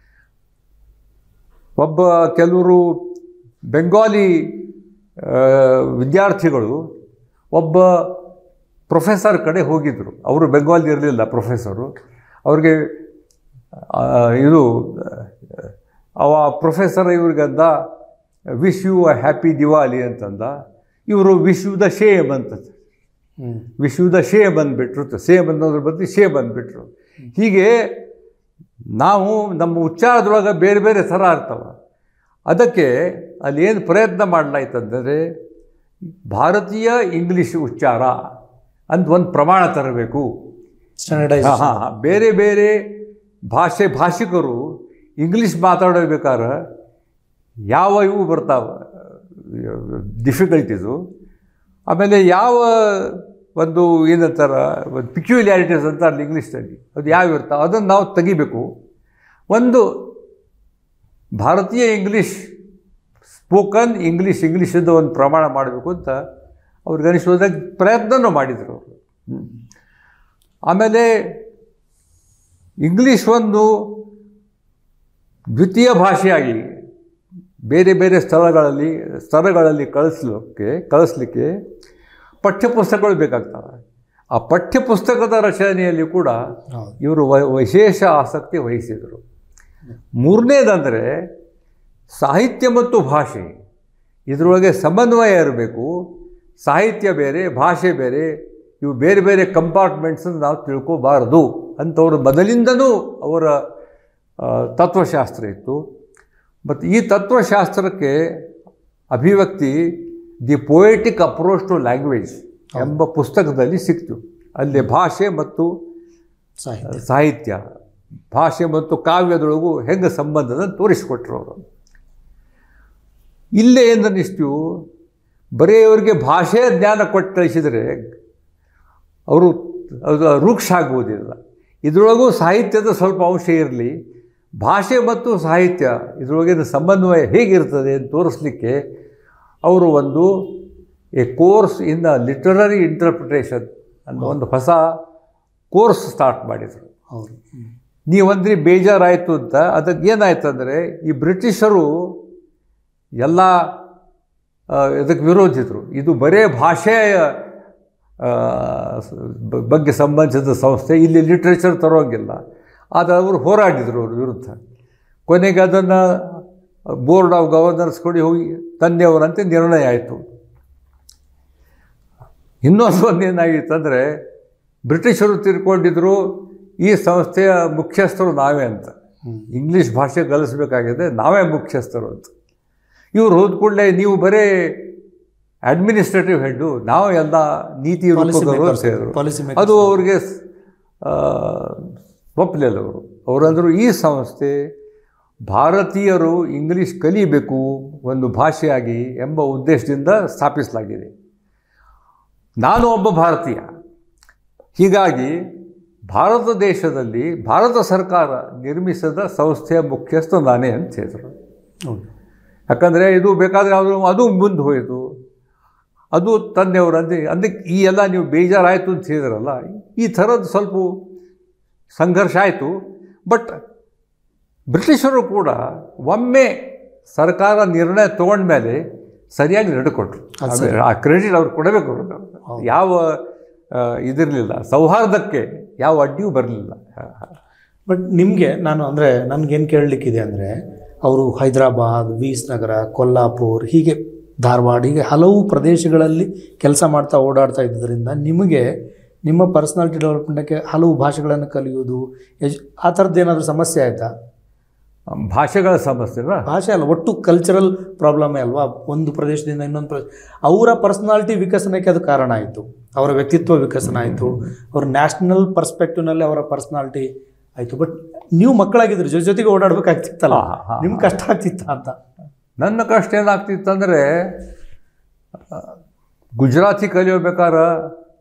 ಒಬ್ಬ ಕೆಲವರು ಬೆಂಗಾಲಿ ಆ, ವಿದ್ಯಾರ್ಥಿಗಳು ಒಬ್ಬ ಪ್ರೊಫೆಸರ್ ಕಡೆ ಹೋಗಿದ್ದರು ಅವರು ಬೆಂಗಾಲಿ ಇರಲಿಲ್ಲ ಪ್ರೊಫೆಸರು ಅವ್ರಿಗೆ ಆ, ಇದು ಅವ ಪ್ರೊಫೆಸರ್ ಇವ್ರಿಗಂದ wish you a happy Diwali ಅಂತಂದ ಇವರು ವಿಶ್ ಯು ದ ಶೇಮ್ ಅಂತ ಹ್ಞೂ ವಿಶ್ ಯು ದ ಶೇ ಬಂದುಬಿಟ್ರು ಸೇಮ್ ಅನ್ನೋದ್ರ ಬದಲು ಶೇ ಬಂದುಬಿಟ್ರು ಹೀಗೆ ನಾವು ನಮ್ಮ ಉಚ್ಚಾರದೊಳಗೆ ಬೇರೆ ಬೇರೆ ಥರ ಇರ್ತವೆ ಅದಕ್ಕೆ ಅಲ್ಲಿ ಏನು ಪ್ರಯತ್ನ ಮಾಡಲಾಯ್ತಂದರೆ ಭಾರತೀಯ ಇಂಗ್ಲೀಷ್ ಉಚ್ಚಾರ ಅಂತ ಒಂದು ಪ್ರಮಾಣ ತರಬೇಕು ಸ್ಟ್ಯಾಂಡರ್ಡೈಸ್ ಹಾಂ ಹಾಂ ಬೇರೆ ಬೇರೆ ಭಾಷೆ ಭಾಷಿಕರು ಇಂಗ್ಲೀಷ್ ಮಾತಾಡಬೇಕಾದ್ರೆ ಯಾವ ಇವು ಬರ್ತಾವೆ ಡಿಫಿಕಲ್ಟೀಸು ಆಮೇಲೆ ಯಾವ ಒಂದು ಏನಂತಾರ ಒಂದು ಪಿಕ್ಯುಲಿಯಾರಿಟೀಸ್ ಅಂತ ಅಲ್ಲಿ ಇಂಗ್ಲೀಷ್ನಲ್ಲಿ ಅದು ಯಾವ ಇರ್ತಾವೆ ಅದನ್ನು ನಾವು ತೆಗಿಬೇಕು ಒಂದು ಭಾರತೀಯ ಇಂಗ್ಲೀಷ್ ಸ್ಪೋಕನ್ ಇಂಗ್ಲೀಷ್ ಇಂಗ್ಲೀಷದ್ದು ಒಂದು ಪ್ರಮಾಣ ಮಾಡಬೇಕು ಅಂತ ಅವ್ರಿಗೆ ಅನಿಸೋದಾಗ ಪ್ರಯತ್ನನೂ ಮಾಡಿದರು ಅವರು ಆಮೇಲೆ ಇಂಗ್ಲೀಷ್ ಒಂದು ದ್ವಿತೀಯ ಭಾಷೆಯಾಗಿ ಬೇರೆ ಬೇರೆ ಸ್ಥಳಗಳಲ್ಲಿ ಸ್ತರಗಳಲ್ಲಿ ಕಳಿಸ್ಲಿಕ್ಕೆ ಕಳಿಸ್ಲಿಕ್ಕೆ ಪಠ್ಯಪುಸ್ತಕಗಳು ಬೇಕಾಗ್ತವೆ ಆ ಪಠ್ಯಪುಸ್ತಕದ ರಚನೆಯಲ್ಲಿ ಕೂಡ ಹೌದು ಇವರು ವ ವಿಶೇಷ ಆಸಕ್ತಿ ವಹಿಸಿದರು ಮೂರನೇದಂದರೆ ಸಾಹಿತ್ಯ ಮತ್ತು ಭಾಷೆ ಇದರೊಳಗೆ ಸಮನ್ವಯ ಇರಬೇಕು ಸಾಹಿತ್ಯ ಬೇರೆ ಭಾಷೆ ಬೇರೆ ಇವು ಬೇರೆ ಬೇರೆ ಕಂಪಾರ್ಟ್ಮೆಂಟ್ಸನ್ನು ನಾವು ತಿಳ್ಕೋಬಾರದು ಅಂಥವ್ರು ಮೊದಲಿಂದನೂ ಅವರ ಆ, ತತ್ವಶಾಸ್ತ್ರ ಇತ್ತು ಮತ್ತು ಈ ತತ್ವಶಾಸ್ತ್ರಕ್ಕೆ ಅಭಿವ್ಯಕ್ತಿ the poetic approach to language ಎಂಬ ಪುಸ್ತಕದಲ್ಲಿ ಸಿಕ್ತು ಅಲ್ಲಿ ಭಾಷೆ ಮತ್ತು ಸಾಹಿತ್ಯ ಸಾಹಿತ್ಯ ಭಾಷೆ ಮತ್ತು ಕಾವ್ಯದೊಳಗೂ ಹೆಂಗೆ ಸಂಬಂಧದ ತೋರಿಸಿಕೊಟ್ರು ಅವರು ಇಲ್ಲೇ ಏನನ್ನಿಸ್ತು ಬರೀ ಅವರಿಗೆ ಭಾಷೆಯ ಜ್ಞಾನ ಕೊಟ್ಟು ಕಳಿಸಿದರೆ ಅವರು ಅದು ರೂಕ್ಷ ಆಗುವುದಿಲ್ಲ ಇದರೊಳಗೂ ಸಾಹಿತ್ಯದ ಸ್ವಲ್ಪ ಅಂಶ ಇರಲಿ ಭಾಷೆ ಮತ್ತು ಸಾಹಿತ್ಯ ಇದರೊಳಗಿನ ಸಮನ್ವಯ ಹೇಗಿರ್ತದೆ ಅಂತ ತೋರಿಸ್ಲಿಕ್ಕೆ ಅವರು ಒಂದು a course in the literary interpretation ಅನ್ನೋ ಒಂದು ಹೊಸ ಕೋರ್ಸ್ ಸ್ಟಾರ್ಟ್ ಮಾಡಿದರು ಹೌದು ಹ್ಮ್. ನೀವಂದ್ರಿ ಬೇಜಾರಾಯಿತು ಅಂತ ಅದಕ್ಕೆ ಏನಾಯ್ತು ಅಂದರೆ ಈ ಬ್ರಿಟಿಷರು ಎಲ್ಲ ಆ, ಇದಕ್ಕೆ ವಿರೋಧಿಸಿದರು ಇದು ಬರೇ ಭಾಷೆಯ ಆ, ಸ- ಬ- ಬಗ್ಗೆ ಸಂಬಂಧಿಸಿದ ಸಂಸ್ಥೆ ಇಲ್ಲಿ ಲಿಟ್ರೇಚರ್ ತರೋಂಗಿಲ್ಲ ಆದರೆ ಅವರು ಹೋರಾಡಿದರು ಅವ್ರ ವಿರುದ್ಧ ಕೊನೆಗೆ ಅದನ್ನು ಬೋರ್ಡ್ ಆಫ್ ಗವರ್ನರ್ಸ್ ಕೊಡಿ ಹೋಗಿ ತಂದೆಯವರಂತೆ ನಿರ್ಣಯ ಆಯಿತು ಇನ್ನೊಂದು ಒಂದು ಏನಾಗಿತ್ತು ಅಂದರೆ ಬ್ರಿಟಿಷರು ತಿರ್ಕೊಂಡಿದ್ರು ಈ ಸಂಸ್ಥೆಯ ಮುಖ್ಯಸ್ಥರು ನಾವೇ ಅಂತ ಹ್ಮ್. ಇಂಗ್ಲೀಷ್ ಭಾಷೆ ಕಲಿಸ್ಬೇಕಾಗಿದೆ ನಾವೇ ಮುಖ್ಯಸ್ಥರು ಅಂತ ಇವ್ರು ಹೋದ ಕೂಡಲೇ ನೀವು ಬರೀ ಅಡ್ಮಿನಿಸ್ಟ್ರೇಟಿವ್ ಹೆಡ್ಡು ನಾವು ಎಲ್ಲ ನೀತಿ Policy ರೂಪಕರು makers, ಅಂತ ಹೇಳಿದ್ರು policy makers. ಅದು ಅವ್ರಿಗೆ ಆ, ಒಪ್ಪಲಿಲ್ಲ ಅವರು ಅವರಂದರು ಈ ಸಂಸ್ಥೆ ಭಾರತೀಯರು ಇಂಗ್ಲೀಷ್ ಕಲಿಬೇಕು ಒಂದು ಭಾಷೆಯಾಗಿ ಎಂಬ ಉದ್ದೇಶದಿಂದ ಸ್ಥಾಪಿಸಲಾಗಿದೆ ನಾನು ಒಬ್ಬ ಭಾರತೀಯ ಹೀಗಾಗಿ ಭಾರತ ದೇಶದಲ್ಲಿ ಭಾರತ ಸರ್ಕಾರ ನಿರ್ಮಿಸಿದ ಸಂಸ್ಥೆಯ ಮುಖ್ಯಸ್ಥ ನಾನೇ ಅಂತ ಹೇಳಿದರು ಹೌದು ಯಾಕಂದರೆ ಇದು ಬೇಕಾದರೆ ಅದು ಅದು ಮುಂದೆ ಹೋಯಿತು ಅದು ತಂದೆಯವರು ಅಂದೆ ಅದಕ್ಕೆ ಈ ಎಲ್ಲ ನೀವು ಬೇಜಾರಾಯಿತು ಅಂತ ಹೇಳಿದ್ರಲ್ಲ ಈ ಥರದ್ದು ಸ್ವಲ್ಪ ಸಂಘರ್ಷ ಆಯಿತು ಬಟ್ ಬ್ರಿಟಿಷರು ಕೂಡ ಒಮ್ಮೆ ಸರ್ಕಾರ ನಿರ್ಣಯ ತೊಗೊಂಡ್ಮೇಲೆ ಸರಿಯಾಗಿ ನಡ್ಕೊಟ್ರು ಅದು ಸರಿ. ಆ ಕ್ರೆಡಿಟ್ ಅವ್ರು ಕೊಡಬೇಕು ಅವ್ರು. ಹೌದು. ಯಾವ ಆ, ಇದಿರಲಿಲ್ಲ ಸೌಹಾರ್ದಕ್ಕೆ ಯಾವ ಅಡ್ಡಿಯೂ ಬರಲಿಲ್ಲ ಬಟ್ ನಿಮಗೆ ನಾನು ಅಂದರೆ ನನಗೇನು ಕೇಳಲಿಕ್ಕಿದೆ ಅಂದರೆ ಅವರು ಹೈದರಾಬಾದ್ ವೀಸ್ ನಗರ ಕೊಲ್ಲಾಪುರ್ ಹೀಗೆ ಧಾರವಾಡ ಹೀಗೆ ಹಲವು ಪ್ರದೇಶಗಳಲ್ಲಿ ಕೆಲಸ ಮಾಡ್ತಾ ಓಡಾಡ್ತಾ ಇದ್ದರಿಂದ ನಿಮಗೆ ನಿಮ್ಮ ಪರ್ಸ್ನಾಲಿಟಿ ಡೆವಲಪ್ಮೆಂಟಕ್ಕೆ ಹಲವು ಭಾಷೆಗಳನ್ನು ಕಲಿಯೋದು ಎಜ್ ಆ ಥರದ್ದು ಏನಾದರೂ ಸಮಸ್ಯೆ ಆಯಿತಾ ಭಾಷೆಗಳ ಸಮಸ್ಯೆನ ಭಾಷೆ ಅಲ್ಲ ಒಟ್ಟು ಕಲ್ಚರಲ್ ಪ್ರಾಬ್ಲಮೇ ಅಲ್ವಾ ಒಂದು ಪ್ರದೇಶದಿಂದ ಇನ್ನೊಂದು ಪ್ರದೇಶ ಅವರ ಪರ್ಸ್ನಾಲಿಟಿ ವಿಕಸನಕ್ಕೆ ಅದು ಕಾರಣ ಆಯಿತು ಅವರ ವ್ಯಕ್ತಿತ್ವ ವಿಕಸನ ಆಯಿತು ಅವ್ರ ನ್ಯಾಷನಲ್ ಪರ್ಸ್ಪೆಕ್ಟಿವ್ನಲ್ಲಿ ಅವರ ಪರ್ಸ್ನಾಲಿಟಿ ಆಯಿತು ಬಟ್ ನೀವು ಮಕ್ಕಳಾಗಿದ್ರಿ ಜೊತೆ ಜೊತೆಗೆ ಓಡಾಡ್ಬೇಕಾಗ್ತಿತ್ತಲ್ಲ ಹಾ, ಹಾ, ನಿಮ್ಗೆ ಕಷ್ಟ ಆಗ್ತಿತ್ತ ಅಂತ ನನ್ನ ಕಷ್ಟ ಏನಾಗ್ತಿತ್ತಂದರೆ ಗುಜರಾತಿ ಕಲಿಯೋಬೇಕಾದ್ರೆ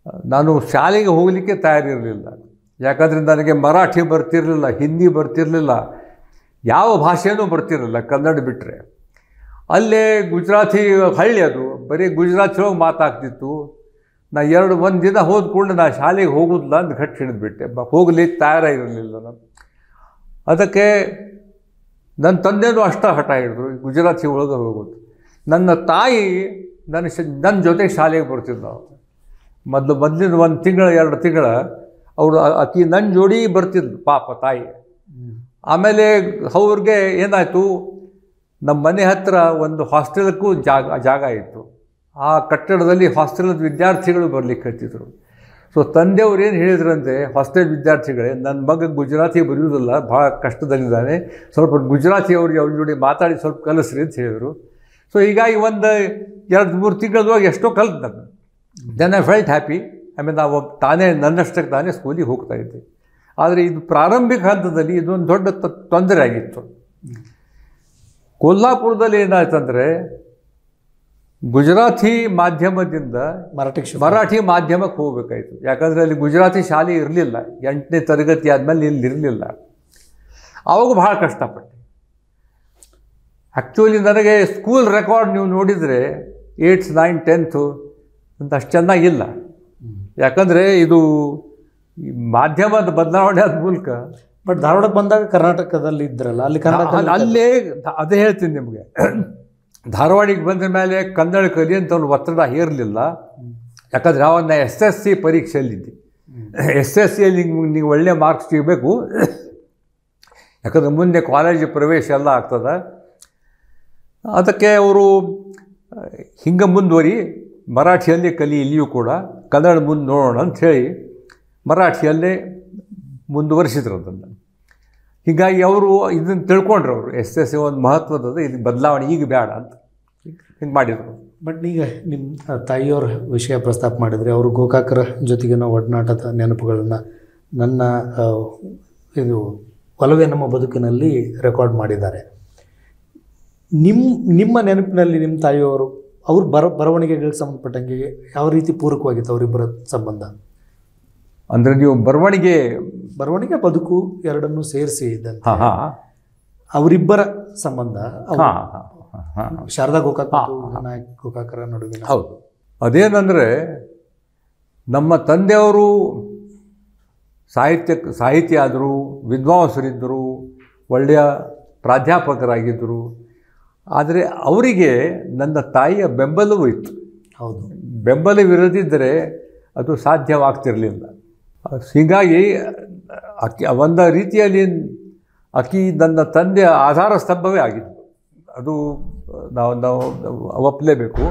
ನಾನು ಶಾಲೆಗೆ ಹೋಗಲಿಕ್ಕೆ ತಯಾರಿರಲಿಲ್ಲ ಯಾಕಂದರೆ ನನಗೆ ಮರಾಠಿ ಬರ್ತಿರಲಿಲ್ಲ ಹಿಂದಿ ಬರ್ತಿರಲಿಲ್ಲ ಯಾವ ಭಾಷೆನೂ ಬರ್ತಿರಲಿಲ್ಲ ಕನ್ನಡ ಬಿಟ್ಟರೆ ಅಲ್ಲೇ ಗುಜರಾತಿ ಹಳ್ಳಿ ಅದು ಬರೀ ಗುಜರಾತಿ ಒಳಗೆ ಮಾತಾಗ್ತಿತ್ತು ನಾ ಎರಡು ಒಂದು ದಿನ ಹೋದ ಕೂಡಲೇ ನಾ ಶಾಲೆಗೆ ಹೋಗೋದಿಲ್ಲ ಅಂತ ಗಟ್ಟಿ ಹಿಡಿದ್ಬಿಟ್ಟೆ ಬ ಹೋಗ್ಲಿಕ್ಕೆ ತಯಾರಾಗಿರಲಿಲ್ಲ ನಾನು ಅದಕ್ಕೆ ನನ್ನ ತಂದೆನೂ ಅಷ್ಟ ಹಠ ಹಿಡಿದ್ರು ಗುಜರಾತಿ ಒಳಗೆ ಹೋಗೋದು ನನ್ನ ತಾಯಿ ನನ್ನ ಶ ನನ್ನ ಜೊತೆಗೆ ಶಾಲೆಗೆ ಬರ್ತಿದ್ದ ಮೊದಲು ಮೊದಲಿನ ಒಂದು ತಿಂಗಳ ಎರಡು ತಿಂಗಳ ಅವರು ಅಕ್ಕಿ ನನ್ನ ಜೋಡಿ ಬರ್ತಿದ್ಲು ಪಾಪ ತಾಯಿ ಆಮೇಲೆ ಅವ್ರಿಗೆ ಏನಾಯಿತು ನಮ್ಮ ಮನೆ ಹತ್ತಿರ ಒಂದು ಹಾಸ್ಟೆಲಕ್ಕೂ ಜಾಗ ಜಾಗ ಇತ್ತು ಆ ಕಟ್ಟಡದಲ್ಲಿ ಹಾಸ್ಟೆಲದ ವಿದ್ಯಾರ್ಥಿಗಳು ಬರ್ಲಿಕ್ಕೆ ಹತ್ತಿದ್ರು ಸೊ ತಂದೆಯವ್ರು ಏನು ಹೇಳಿದ್ರಂತೆ ಹಾಸ್ಟೆಲ್ ವಿದ್ಯಾರ್ಥಿಗಳೇ ನನ್ನ ಮಗ ಗುಜರಾತಿ ಬರೆಯುವುದಿಲ್ಲ ಭಾಳ ಕಷ್ಟದಲ್ಲಿದ್ದಾನೆ ಸ್ವಲ್ಪ ಗುಜರಾತಿ ಅವ್ರಿಗೆ ಅವ್ರ ಜೋಡಿ ಮಾತಾಡಿ ಸ್ವಲ್ಪ ಕಲಿಸ್ರಿ ಅಂತ ಹೇಳಿದರು ಸೊ ಹೀಗಾಗಿ ಒಂದು ಎರಡು ಮೂರು ತಿಂಗಳದಾಗ ಎಷ್ಟೋ ಕಲ್ತು ನಾನು ದೆನ್ ಐ ಫೆಲ್ಟ್ ಹ್ಯಾಪಿ ಆಮೇಲೆ ನಾವು ತಾನೇ ನನ್ನಷ್ಟಕ್ಕೆ ತಾನೇ ಸ್ಕೂಲಿಗೆ ಹೋಗ್ತಾ ಇದ್ದೆ ಆದರೆ ಇದು ಪ್ರಾರಂಭಿಕ ಹಂತದಲ್ಲಿ ಇದೊಂದು ದೊಡ್ಡ ತ- ತೊಂದರೆ ಆಗಿತ್ತು ಕೊಲ್ಲಾಪುರದಲ್ಲಿ ಏನಾಯ್ತಂದರೆ ಗುಜರಾತಿ ಮಾಧ್ಯಮದಿಂದ ಮರಾಠಿ ಶಿಫ್ಟ್ ಮರಾಠಿ ಮಾಧ್ಯಮಕ್ಕೆ ಹೋಗ್ಬೇಕಾಯ್ತು ಯಾಕಂದರೆ ಅಲ್ಲಿ ಗುಜರಾತಿ ಶಾಲೆ ಇರಲಿಲ್ಲ ಎಂಟನೇ ತರಗತಿ ಆದಮೇಲೆ ಇಲ್ಲಿ ಇರಲಿಲ್ಲ ಆವಾಗ ಭಾಳ ಕಷ್ಟಪಟ್ಟೆ ಆ್ಯಕ್ಚುಲಿ ನನಗೆ ಸ್ಕೂಲ್ ರೆಕಾರ್ಡ್ ನೀವು ನೋಡಿದರೆ ಏಯ್ಟ್ಸ್ ನೈನ್ ಟೆಂತು ಅಂತ ಅಷ್ಟು ಚೆನ್ನಾಗಿಲ್ಲ ಯಾಕಂದರೆ ಇದು ಈ ಮಾಧ್ಯಮದ ಬದಲಾವಣೆ ಆದ ಮೂಲಕ ಬಟ್ ಧಾರವಾಡಕ್ಕೆ ಬಂದಾಗ ಕರ್ನಾಟಕದಲ್ಲಿ ಇದ್ರಲ್ಲ ಅಲ್ಲಿ ಕನ್ನಡ ಅಲ್- ಅಲ್ಲೇ ಧ- ಅದೇ ಹೇಳ್ತೀನಿ ನಿಮಗೆ ಧಾರವಾಡಿಗೆ ಬಂದ ಮೇಲೆ ಕನ್ನಡ ಕಲಿ ಅಂತ ಒಂದು ಒತ್ತಡ ಹೇರಲಿಲ್ಲ ಯಾಕಂದ್ರೆ ಅವನ್ನ ಎಸ್ ಎಸ್ ಸಿ ಪರೀಕ್ಷೆಯಲ್ಲಿದ್ದೆ ಎಸ್ ಎಸ್ ಸಿಯಲ್ಲಿ ನೀವು ಒಳ್ಳೆ ಮಾರ್ಕ್ಸ್ ಸಿಗಬೇಕು ಯಾಕಂದ್ರೆ ಮುಂದೆ ಕಾಲೇಜ್ ಪ್ರವೇಶ ಎಲ್ಲ ಆಗ್ತದೆ ಅದಕ್ಕೆ ಅವರು ಹಿಂಗೆ ಮುಂದುವರಿ ಮರಾಠಿಯಲ್ಲಿ ಕಲಿ ಇಲ್ಲಿಯೂ ಕೂಡ ಕನ್ನಡ ಮುಂದೆ ನೋಡೋಣ ಅಂಥೇಳಿ ಮರಾಠಿಯಲ್ಲೇ ಮುಂದುವರಿಸಿದ್ರು ಅದನ್ನು ಹೀಗಾಗಿ ಅವರು ಇದನ್ನು ತಿಳ್ಕೊಂಡ್ರು ಅವರು ಎಸ್ ಎಸ್ ಸಿ ಒಂದು ಮಹತ್ವದ ಇದು ಬದಲಾವಣೆ ಈಗ ಬೇಡ ಅಂತ ಹಿಂಗೆ ಮಾಡಿದರು ಬಟ್ ಈಗ ನಿಮ್ಮ ತಾಯಿಯವ್ರ ವಿಷಯ ಪ್ರಸ್ತಾಪ ಮಾಡಿದರೆ ಅವರು ಗೋಕಾಕರ ಜೊತೆಗಿನ ಒಡನಾಟದ ನೆನಪುಗಳನ್ನು ನನ್ನ ಆ, ಇದು ಒಲವೇ ನಮ್ಮ ಬದುಕಿನಲ್ಲಿ ರೆಕಾರ್ಡ್ ಮಾಡಿದ್ದಾರೆ ನಿಮ್ಮ ನಿಮ್ಮ ನೆನಪಿನಲ್ಲಿ ನಿಮ್ಮ ತಾಯಿಯವರು ಅವ್ರ ಬರ ಬರವಣಿಗೆಗಳಿಗೆ ಸಂಬಂಧಪಟ್ಟಂಗೆ ಯಾವ ರೀತಿ ಪೂರಕವಾಗಿತ್ತು ಅವರಿಬ್ಬರ ಸಂಬಂಧ ಅಂದರೆ ನೀವು ಬರವಣಿಗೆ ಬರವಣಿಗೆ ಬದುಕು ಎರಡನ್ನೂ ಸೇರಿಸಿ ಇದ್ದಂತೆ ಹಾಂ ಹಾಂ ಅವರಿಬ್ಬರ ಸಂಬಂಧ ಅವ್ರು ಹಾಂ ಹಾಂ ಹಾಂ ಶಾರದಾ ಗೋಕಾಕ್ ಮತ್ತು ವಿನಾಯಕ್ ಗೋಕಾಕರ ನಡುವಿನ ಹೌದು ಅದೇನೆಂದರೆ ನಮ್ಮ ತಂದೆಯವರು ಸಾಹಿತ್ಯ ಸಾಹಿತಿ ಆದರು ವಿದ್ವಾಂಸರಿದ್ದರು ಒಳ್ಳೆಯ ಪ್ರಾಧ್ಯಾಪಕರಾಗಿದ್ದರು ಆದರೆ ಅವರಿಗೆ ನನ್ನ ತಾಯಿಯ ಬೆಂಬಲವೂ ಇತ್ತು ಹೌದು ಬೆಂಬಲವಿರದಿದ್ದರೆ ಅದು ಸಾಧ್ಯವಾಗ್ತಿರಲಿಲ್ಲ ಹೀಗಾಗಿ ಅಕ್ಕಿ ಒಂದು ರೀತಿಯಲ್ಲಿ ಅಕ್ಕಿ ನನ್ನ ತಂದೆಯ ಆಧಾರ ಸ್ತಂಭವೇ ಆಗಿತ್ತು ಅದು ನಾವು ನಾವು ಒಪ್ಪಲೇಬೇಕು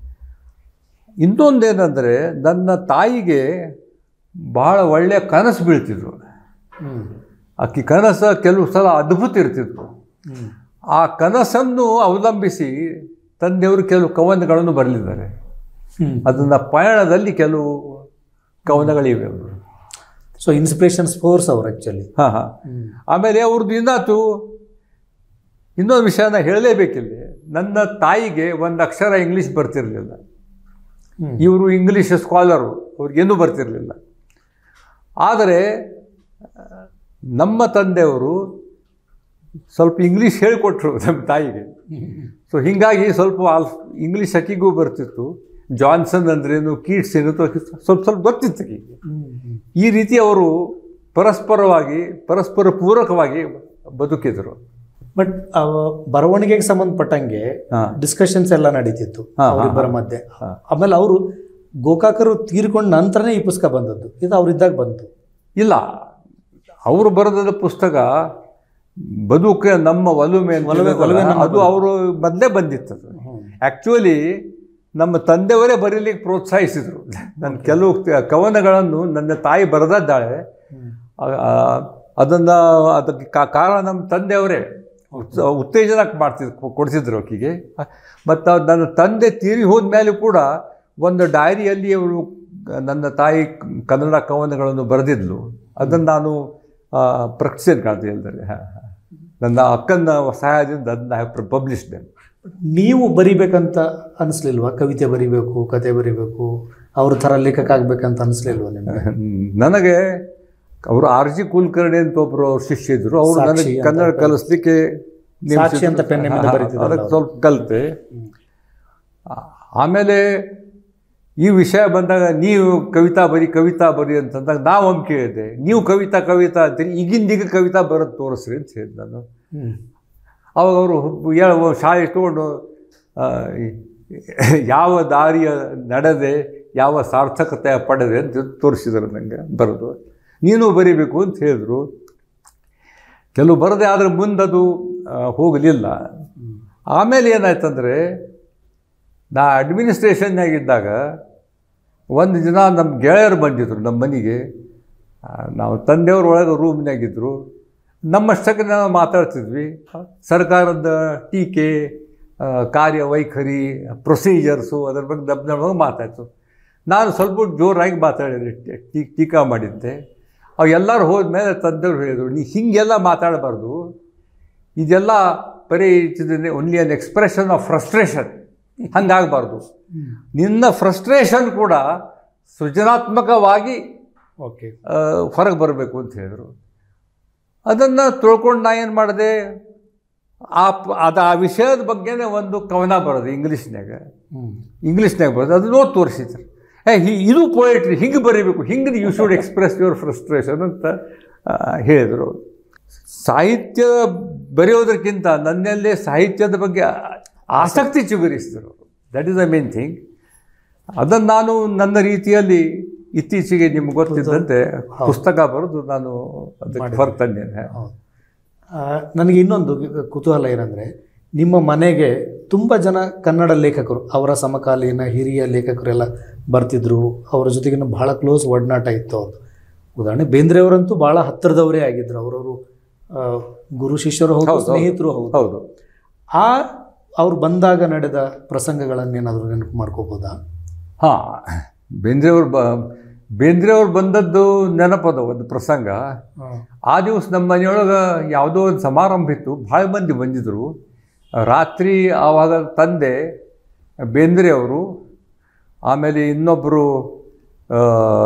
ಇನ್ನೊಂದೇನೆಂದರೆ ನನ್ನ ತಾಯಿಗೆ ಬಹಳ ಒಳ್ಳೆಯ ಕನಸು ಬೀಳ್ತಿದ್ರು ಹ್ಞೂ ಅಕ್ಕಿ ಕನಸು ಕೆಲವು ಸಲ ಅದ್ಭುತ ಇರ್ತಿದ್ರು ಹ್ಞೂ ಆ ಕನಸನ್ನು ಅವಲಂಬಿಸಿ ತಂದೆಯವರು ಕೆಲವು ಕವನಗಳನ್ನು ಬರಲಿದ್ದಾರೆ ಹ್ಞೂ ಅದನ್ನು ಪಯಣದಲ್ಲಿ ಕೆಲವು ಕವನಗಳಿವೆ ಅವರು ಸೊ ಇನ್ಸ್ಪಿರೇಷನ್ಸ್ ಫೋರ್ಸ್ ಅವ್ರು ಆ್ಯಕ್ಚುಲಿ ಹಾಂ ಹಾಂ ಆಮೇಲೆ ಅವ್ರದ್ದು ಇನ್ನಾತು ಇನ್ನೊಂದು ವಿಷಯನ ಹೇಳಲೇಬೇಕಿಲ್ಲಿ ನನ್ನ ತಾಯಿಗೆ ಒಂದು ಅಕ್ಷರ ಇಂಗ್ಲೀಷ್ ಬರ್ತಿರಲಿಲ್ಲ ಹ್ಮ್. ಇವರು ಇಂಗ್ಲೀಷ್ ಸ್ಕಾಲರು ಅವ್ರಿಗೇನೂ ಬರ್ತಿರಲಿಲ್ಲ ಆದರೆ ಆ, ನಮ್ಮ ತಂದೆಯವರು ಸ್ವಲ್ಪ ಇಂಗ್ಲೀಷ್ ಹೇಳಿಕೊಟ್ರು ನಮ್ಮ ತಾಯಿಗೆ ಸೊ ಹೀಗಾಗಿ ಸ್ವಲ್ಪ ಆಲ್ ಇಂಗ್ಲೀಷ್ ಅಕ್ಕಿಗೂ ಬರ್ತಿತ್ತು ಜಾನ್ಸನ್ ಅಂದ್ರೇನು ಕೀಟ್ಸ್ ಏನು ಅಂತ ಸ್ವಲ್ಪ ಸ್ವಲ್ಪ ಗೊತ್ತಿತ್ತು ಆಕಿಗೆ ಈ ರೀತಿ ಅವರು ಪರಸ್ಪರವಾಗಿ ಪರಸ್ಪರ ಪೂರಕವಾಗಿ ಬದುಕಿದರು ಬಟ್ ಬರವಣಿಗೆಗೆ ಸಂಬಂಧಪಟ್ಟಂಗೆ ಹಾಂ ಡಿಸ್ಕಷನ್ಸ್ ಎಲ್ಲ ನಡೀತಿತ್ತು ಹಾ, ಹಾ, ಅವರಿಬ್ಬರ ಹಾ. ಮಧ್ಯೆ ಹಾ. ಆಮೇಲೆ ಅವರು ಗೋಕಾಕರು ತೀರ್ಕೊಂಡ ನಂತರನೇ ಈ ಪುಸ್ತಕ ಬಂದದ್ದು ಇದು ಅವ್ರಿದ್ದಾಗ ಬಂತು ಇಲ್ಲ ಅವರು ಬರೆದ ಪುಸ್ತಕ ಬದುಕೆ ನಮ್ಮ ಒಲುಮೆ ಅಂತ ಒಲುಮೆ- ಹೇಳಿದ್ರಲ್ಲ, ಒಲುಮೆ ನಮ್ಮ ಅದು ಅವರು ಮೊದಲೇ ಬಂದಿತ್ತು ಅದು ಆ್ಯಕ್ಚುಲಿ ನಮ್ಮ ತಂದೆಯವರೇ ಬರೀಲಿಕ್ಕೆ ಪ್ರೋತ್ಸಾಹಿಸಿದರು ನನ್ನ ಕೆಲವು ಕ- ಕವನಗಳನ್ನು ನನ್ನ ತಾಯಿ ಬರೆದಿದ್ದಾಳೆ ಅದನ್ನು ಅದಕ್ಕೆ ಕಾ- ಕಾರಣ ನಮ್ಮ ತಂದೆಯವರೇ ಉತ್- ಉತ್ತೇಜನ ಮಾಡ್ತಿದ್ರು ಕೊಡ್ತಿದ್ರು ಆಕಿಗೆ ಮತ್ತು ನನ್ನ ತಂದೆ ತೀರಿ ಹೋದ್ಮೇಲೆ ಕೂಡ ಒಂದು ಡೈರಿಯಲ್ಲಿ ಅವರು ನನ್ನ ತಾಯಿ ಕನ್ನಡ ಕವನಗಳನ್ನು ಬರೆದಿದ್ಲು ಅದನ್ನು ನಾನು ಪ್ರಕಟಿಸಿದ ಕಾಣ್ತೀನಿ ಹೇಳಿದರೆ ನನ್ನ ಅಕ್ಕನ ಸಹಾಯದಿಂದ ಅದನ್ನ ಪಬ್ಲಿಷ್ಡ್ ನೀವು ಬರಿಬೇಕಂತ ಅನಿಸ್ಲಿಲ್ವಾ ಕವಿತೆ ಬರಿಬೇಕು ಕತೆ ಬರಿಬೇಕು ಅವ್ರ ಥರ ಲೇಖಕ ಆಗ್ಬೇಕಂತ ಅನಿಸ್ಲಿಲ್ವ ನಿಮ್ಗೆ ನನಗೆ ಅವರು ಆರ್ ಜಿ ಕುಲಕರ್ಣಿ ಅಂತ ಒಬ್ಬರು ಅವ್ರ ಶಿಷ್ಯ ಇದ್ರು ಅವರು ಸಾಕ್ಷಿ ನನಗೆ ಅಂತ ಕನ್ನಡ ಕಲಿಸ್ಲಿಕ್ಕೆ ಸಾಕ್ಷಿ ಅಂತ pen ನಿಮ್ಮಿಂದ ಬರೀತಿದ್ರಲ್ಲ ಅದಕ್ಕೆ ಅವ್ರು. ಸ್ವಲ್ಪ ಕಲಿತೆ ಆಮೇಲೆ ಈ ವಿಷಯ ಬಂದಾಗ ನೀವು ಕವಿತಾ ಬರಿ ಕವಿತಾ ಬರಿ ಅಂತಂದಾಗ ನಾವು ಒಮ್ಮೆ ಕೇಳಿದೆ ನೀವು ಕವಿತಾ ಕವಿತಾ ಅಂತೀರಿ ಈಗಿಂದೀಗ ಕವಿತಾ ಬರೋದು ತೋರಿಸ್ರಿ ಅಂತ ಹೇಳಿದೆ ನಾನು ಹ್ಮ್. ಅವಾಗ ಅವರು ಹೇಳುವ ಶಾಲೆ ತಗೊಂಡು ಆ, ಈ- ಯಾವ ದಾರಿಯ ನಡೆದೆ ಯಾವ ಸಾರ್ಥಕತೆ ಪಡೆದೆ ಅಂತ ತೋರಿಸಿದರು ನನಗೆ ಬರೆದು ನೀನು ಬರೀಬೇಕು ಅಂತ ಹೇಳಿದ್ರು ಕೆಲವು ಬರದೆ ಆದರೆ ಮುಂದದು ಆ, ಹೋಗಲಿಲ್ಲ ಆಮೇಲೆ ಏನಾಯ್ತಂದರೆ ನಾ ಅಡ್ಮಿನಿಸ್ಟ್ರೇಷನ್ನಾಗಿದ್ದಾಗ ಒಂದು ದಿನ ನಮ್ಮ ಗೆಳೆಯರು ಬಂದಿದ್ರು ನಮ್ಮ ಮನೆಗೆ ಆ, ನಾವು ತಂದೆಯವ್ರ ಒಳಗೆ ರೂಮ್ನಾಗಿದ್ದರು ನಮ್ಮಷ್ಟಕ್ಕೆ ನಾವು ಮಾತಾಡ್ತಿದ್ವಿ ಸರ್ಕಾರದ ಟೀಕೆ ಆ, ಕಾರ್ಯವೈಖರಿ ಪ್ರೊಸೀಜರ್ಸು ಅದ್ರ ಬಗ್ಗೆ ನಮ್ಮ ನಮಗೆ ಮಾತಾಡ್ತು ನಾನು ಸ್ವಲ್ಪ ಜೋರಾಗಿ ಮಾತಾಡಿದೆ ಟೀ- ಟೀ- ಟೀಕಾ ಮಾಡಿದ್ದೆ ಅವು ಎಲ್ಲರೂ ಹೋದ್ಮೇಲೆ ತಂದೆಯವ್ರು ಹೇಳಿದರು ನೀ ಹೀಗೆಲ್ಲ ಮಾತಾಡಬಾರ್ದು ಇದೆಲ್ಲ ಬರೀ only an expression of frustration ಹಂಗಾಗಬಾರ್ದು ನಿನ್ನ ಫ್ರಸ್ಟ್ರೇಷನ್ ಕೂಡ ಸೃಜನಾತ್ಮಕವಾಗಿ ಓಕೆ ಹೊರಗೆ ಬರಬೇಕು ಅಂತ ಹೇಳಿದರು ಅದನ್ನು ತಿಳ್ಕೊಂಡು ನಾ ಏನು ಮಾಡಿದೆ ಆ ಪ- ಅದು ಆ ವಿಷಯದ ಬಗ್ಗೆನೇ ಒಂದು ಕವನ ಬರೋದು ಇಂಗ್ಲೀಷ್ನಾಗ ಹ್ಮ್ ಇಂಗ್ಲೀಷ್ನಾಗ ಬರೋದು ಅದು ನೋಡಿ ತೋರಿಸಿದ್ರು ಏ ಹಿ ಇದು ಪೋಯಟ್ರಿ ಹಿಂಗೆ ಬರೀಬೇಕು ಹಿಂಗೆ you should express your frustration ಅಂತ ಆ, ಹೇಳಿದರು ಸಾಹಿತ್ಯ ಬರೆಯೋದಕ್ಕಿಂತ ನನ್ನಲ್ಲೇ ಸಾಹಿತ್ಯದ ಬಗ್ಗೆ ಆ- ಆಸಕ್ತಿ ಚಿಗುರಿಸಿದರು that is the main thing ಅದನ್ನು ನಾನು ನನ್ನ ರೀತಿಯಲ್ಲಿ ಇತ್ತೀಚೆಗೆ ನಿಮ್ಗೆ ಗೊತ್ತಿದ್ದಂತೆ ಪುಸ್ತಕ ಬರೆದು ನಾನು ಅದಕ್ಕೆ ಹೊರ ತಂದೇನೆ ಹೌದು ಆ, ನನಗೆ ಇನ್ನೊಂದು ಕುತೂಹಲ ಏನಂದರೆ ನಿಮ್ಮ ಮನೆಗೆ ತುಂಬ ಜನ ಕನ್ನಡ ಲೇಖಕರು ಅವರ ಸಮಕಾಲೀನ ಹಿರಿಯ ಲೇಖಕರೆಲ್ಲ ಬರ್ತಿದ್ರು ಅವರ ಜೊತೆಗಿನ ಬಹಳ ಕ್ಲೋಸ್ ಒಡನಾಟ ಇತ್ತು ಅವ್ರದ್ದು ಉದಾಹರಣೆ ಬೇಂದ್ರೆಯವರಂತೂ ಭಾಳ ಹತ್ತಿರದವರೇ ಆಗಿದ್ರು ಅವರವರು ಗುರು ಶಿಷ್ಯರು ಹೌದು ಹೌದು, ಹೌದು. ಸ್ನೇಹಿತರು ಹೌದು ಹೌದು ಆ ಅವ್ರು ಬಂದಾಗ ನಡೆದ ಪ್ರಸಂಗಗಳನ್ನೇನಾದರೂ ನೆನಪು ಮಾಡ್ಕೋಬೋದಾ ಹಾಂ ಬೇಂದ್ರೆಯವ್ರು ಬ ಬೇಂದ್ರೆಯವ್ರು ಬಂದದ್ದು ನೆನಪದ ಒಂದು ಪ್ರಸಂಗ ಆ ದಿವಸ ನಮ್ಮ ಮನೆಯೊಳಗೆ ಯಾವುದೋ ಒಂದು ಸಮಾರಂಭ ಇತ್ತು ಭಾಳ ಮಂದಿ ಬಂದಿದ್ದರು ರಾತ್ರಿ ಆವಾಗ ತಂದೆ ಬೇಂದ್ರೆ ಅವರು ಆಮೇಲೆ ಇನ್ನೊಬ್ಬರು ಆ,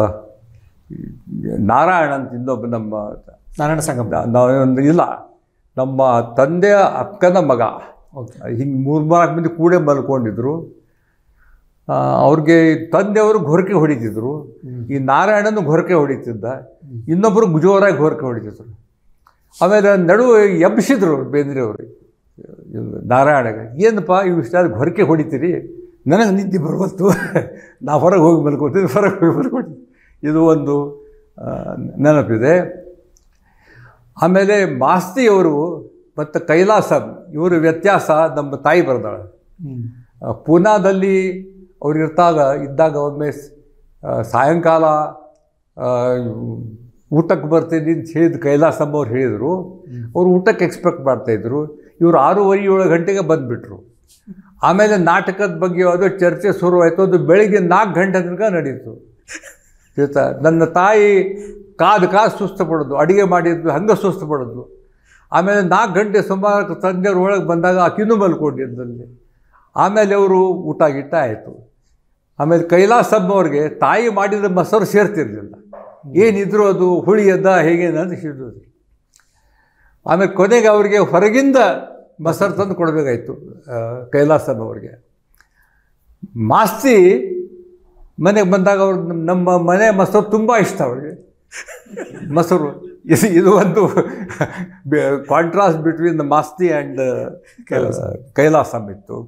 ನಾರಾಯಣ ಅಂತ ಇನ್ನೊಬ್ಬ ನಮ್ಮ ನಾರಾಯಣ ಸಂಗಮ ನಾವೊಂದು ಇಲ್ಲ ನಮ್ಮ ತಂದೆಯ ಅಕ್ಕನ ಮಗ ಓಕೆ ಹಿಂಗೆ ಮೂರು ನಾಲ್ಕು ಮಂದಿ ಕೂಡೇ ಮಲ್ಕೊಂಡಿದ್ರು ಆ, ಅವ್ರಿಗೆ ತಂದೆಯವರು ಗೊರಕೆ ಹೊಡಿತಿದ್ರು ಈ ನಾರಾಯಣನು ಗೊರಕೆ ಹೊಡಿತಿದ್ದ ಇನ್ನೊಬ್ಬರು ಜೋರಾಗಿ ಗೊರಕೆ ಹೊಡಿತಿದ್ರು ಆಮೇಲೆ ನಡುವೆ ಎಬ್ಬಿಸಿದ್ರು ಬೇಂದ್ರೆ ಅವರು ನಾರಾಯಣಗೆ ಏನಪ್ಪ ಇವು ಇಷ್ಟ ಗೊರಕೆ ಹೊಡಿತೀರಿ ನನಗೆ ನಿದ್ದೆ ಬರುವತ್ತು ನಾ ಹೊರಗೆ ಹೋಗಿ ಮಲ್ಕೊತೀನಿ ಹೊರಗೆ ಹೋಗಿ ಮಲ್ಕೊತೀನಿ ಇದು ಒಂದು ಆ, ನೆನಪಿದೆ ಆಮೇಲೆ ಮಾಸ್ತಿಯವರು ಮತ್ತು ಕೈಲಾಸ ಇವರು ವ್ಯತ್ಯಾಸ ನಮ್ಮ ತಾಯಿ ಬರೆದಾಳೆ ಹ್ಮ್. ಆ, ಪೂನಾದಲ್ಲಿ ಅವ್ರು ಇರ್ತಾಗ ಇದ್ದಾಗ ಒಮ್ಮೆ ಸ್- ಆ, ಸಾಯಂಕಾಲ ಆ, ಊಟಕ್ಕೆ ಬರ್ತೀನಿ ಅಂತ ಹೇಳಿದ ಕೈಲಾಸಮ್ಮ ಅವ್ರು ಹೇಳಿದರು ಅವ್ರು ಊಟಕ್ಕೆ ಎಕ್ಸ್ಪೆಕ್ಟ್ ಮಾಡ್ತಾಯಿದ್ರು ಇವರು ಆರೂವರೆ ಏಳು ಗಂಟೆಗೆ ಬಂದುಬಿಟ್ರು ಆಮೇಲೆ ನಾಟಕದ ಬಗ್ಗೆ ಅದು ಚರ್ಚೆ ಶುರುವಾಯಿತು ಅದು ಬೆಳಿಗ್ಗೆ ನಾಲ್ಕು ಗಂಟೆ ತನಕ ನಡೀತು ಆಯ್ತಾ ನನ್ನ ತಾಯಿ ಕಾದು ಕಾದು ಸುಸ್ತು ಪಡೋದು ಅಡುಗೆ ಮಾಡಿದ್ದು ಹಂಗೆ ಸುಸ್ತು ಪಡೋದು ಆಮೇಲೆ ನಾಲ್ಕು ಗಂಟೆ ಸುಮಾರು ತಂದೆಯವ್ರ ಒಳಗೆ ಬಂದಾಗ ಆಕಿನೂ ಮಲ್ಕೊಂಡಿದ್ದಲ್ಲಿ ಆಮೇಲೆ ಅವರು ಊಟ ಗೀಟ ಆಯಿತು ಆಮೇಲೆ ಕೈಲಾಸಮ್ಮ ಅವ್ರಿಗೆ ತಾಯಿ ಮಾಡಿದ ಮೊಸರು ಸೇರ್ತಿರ್ಲಿಲ್ಲ ಏನಿದ್ರು ಅದು ಹುಳಿಯದ ಹೇಗೇನ ಅಂತ ಹಿಡಿದ್ರು ಆಮೇಲೆ ಕೊನೆಗೆ ಅವ್ರಿಗೆ ಹೊರಗಿಂದ ಮೊಸರು ತಂದು ಕೊಡಬೇಕಾಯ್ತು ಕೈಲಾಸಮ್ಮ ಅವ್ರಿಗೆ ಮಾಸ್ತಿ ಮನೆಗೆ ಬಂದಾಗ ಅವ್ರು ನಮ್ಮ- ನಮ್ಮ ಮನೆ ಮೊಸರು ತುಂಬ ಇಷ್ಟ ಅವ್ರಿಗೆ ಮೊಸರು ಇದು ಇದು ಒಂದು contrast between the Masti and Kailasam ಇತ್ತು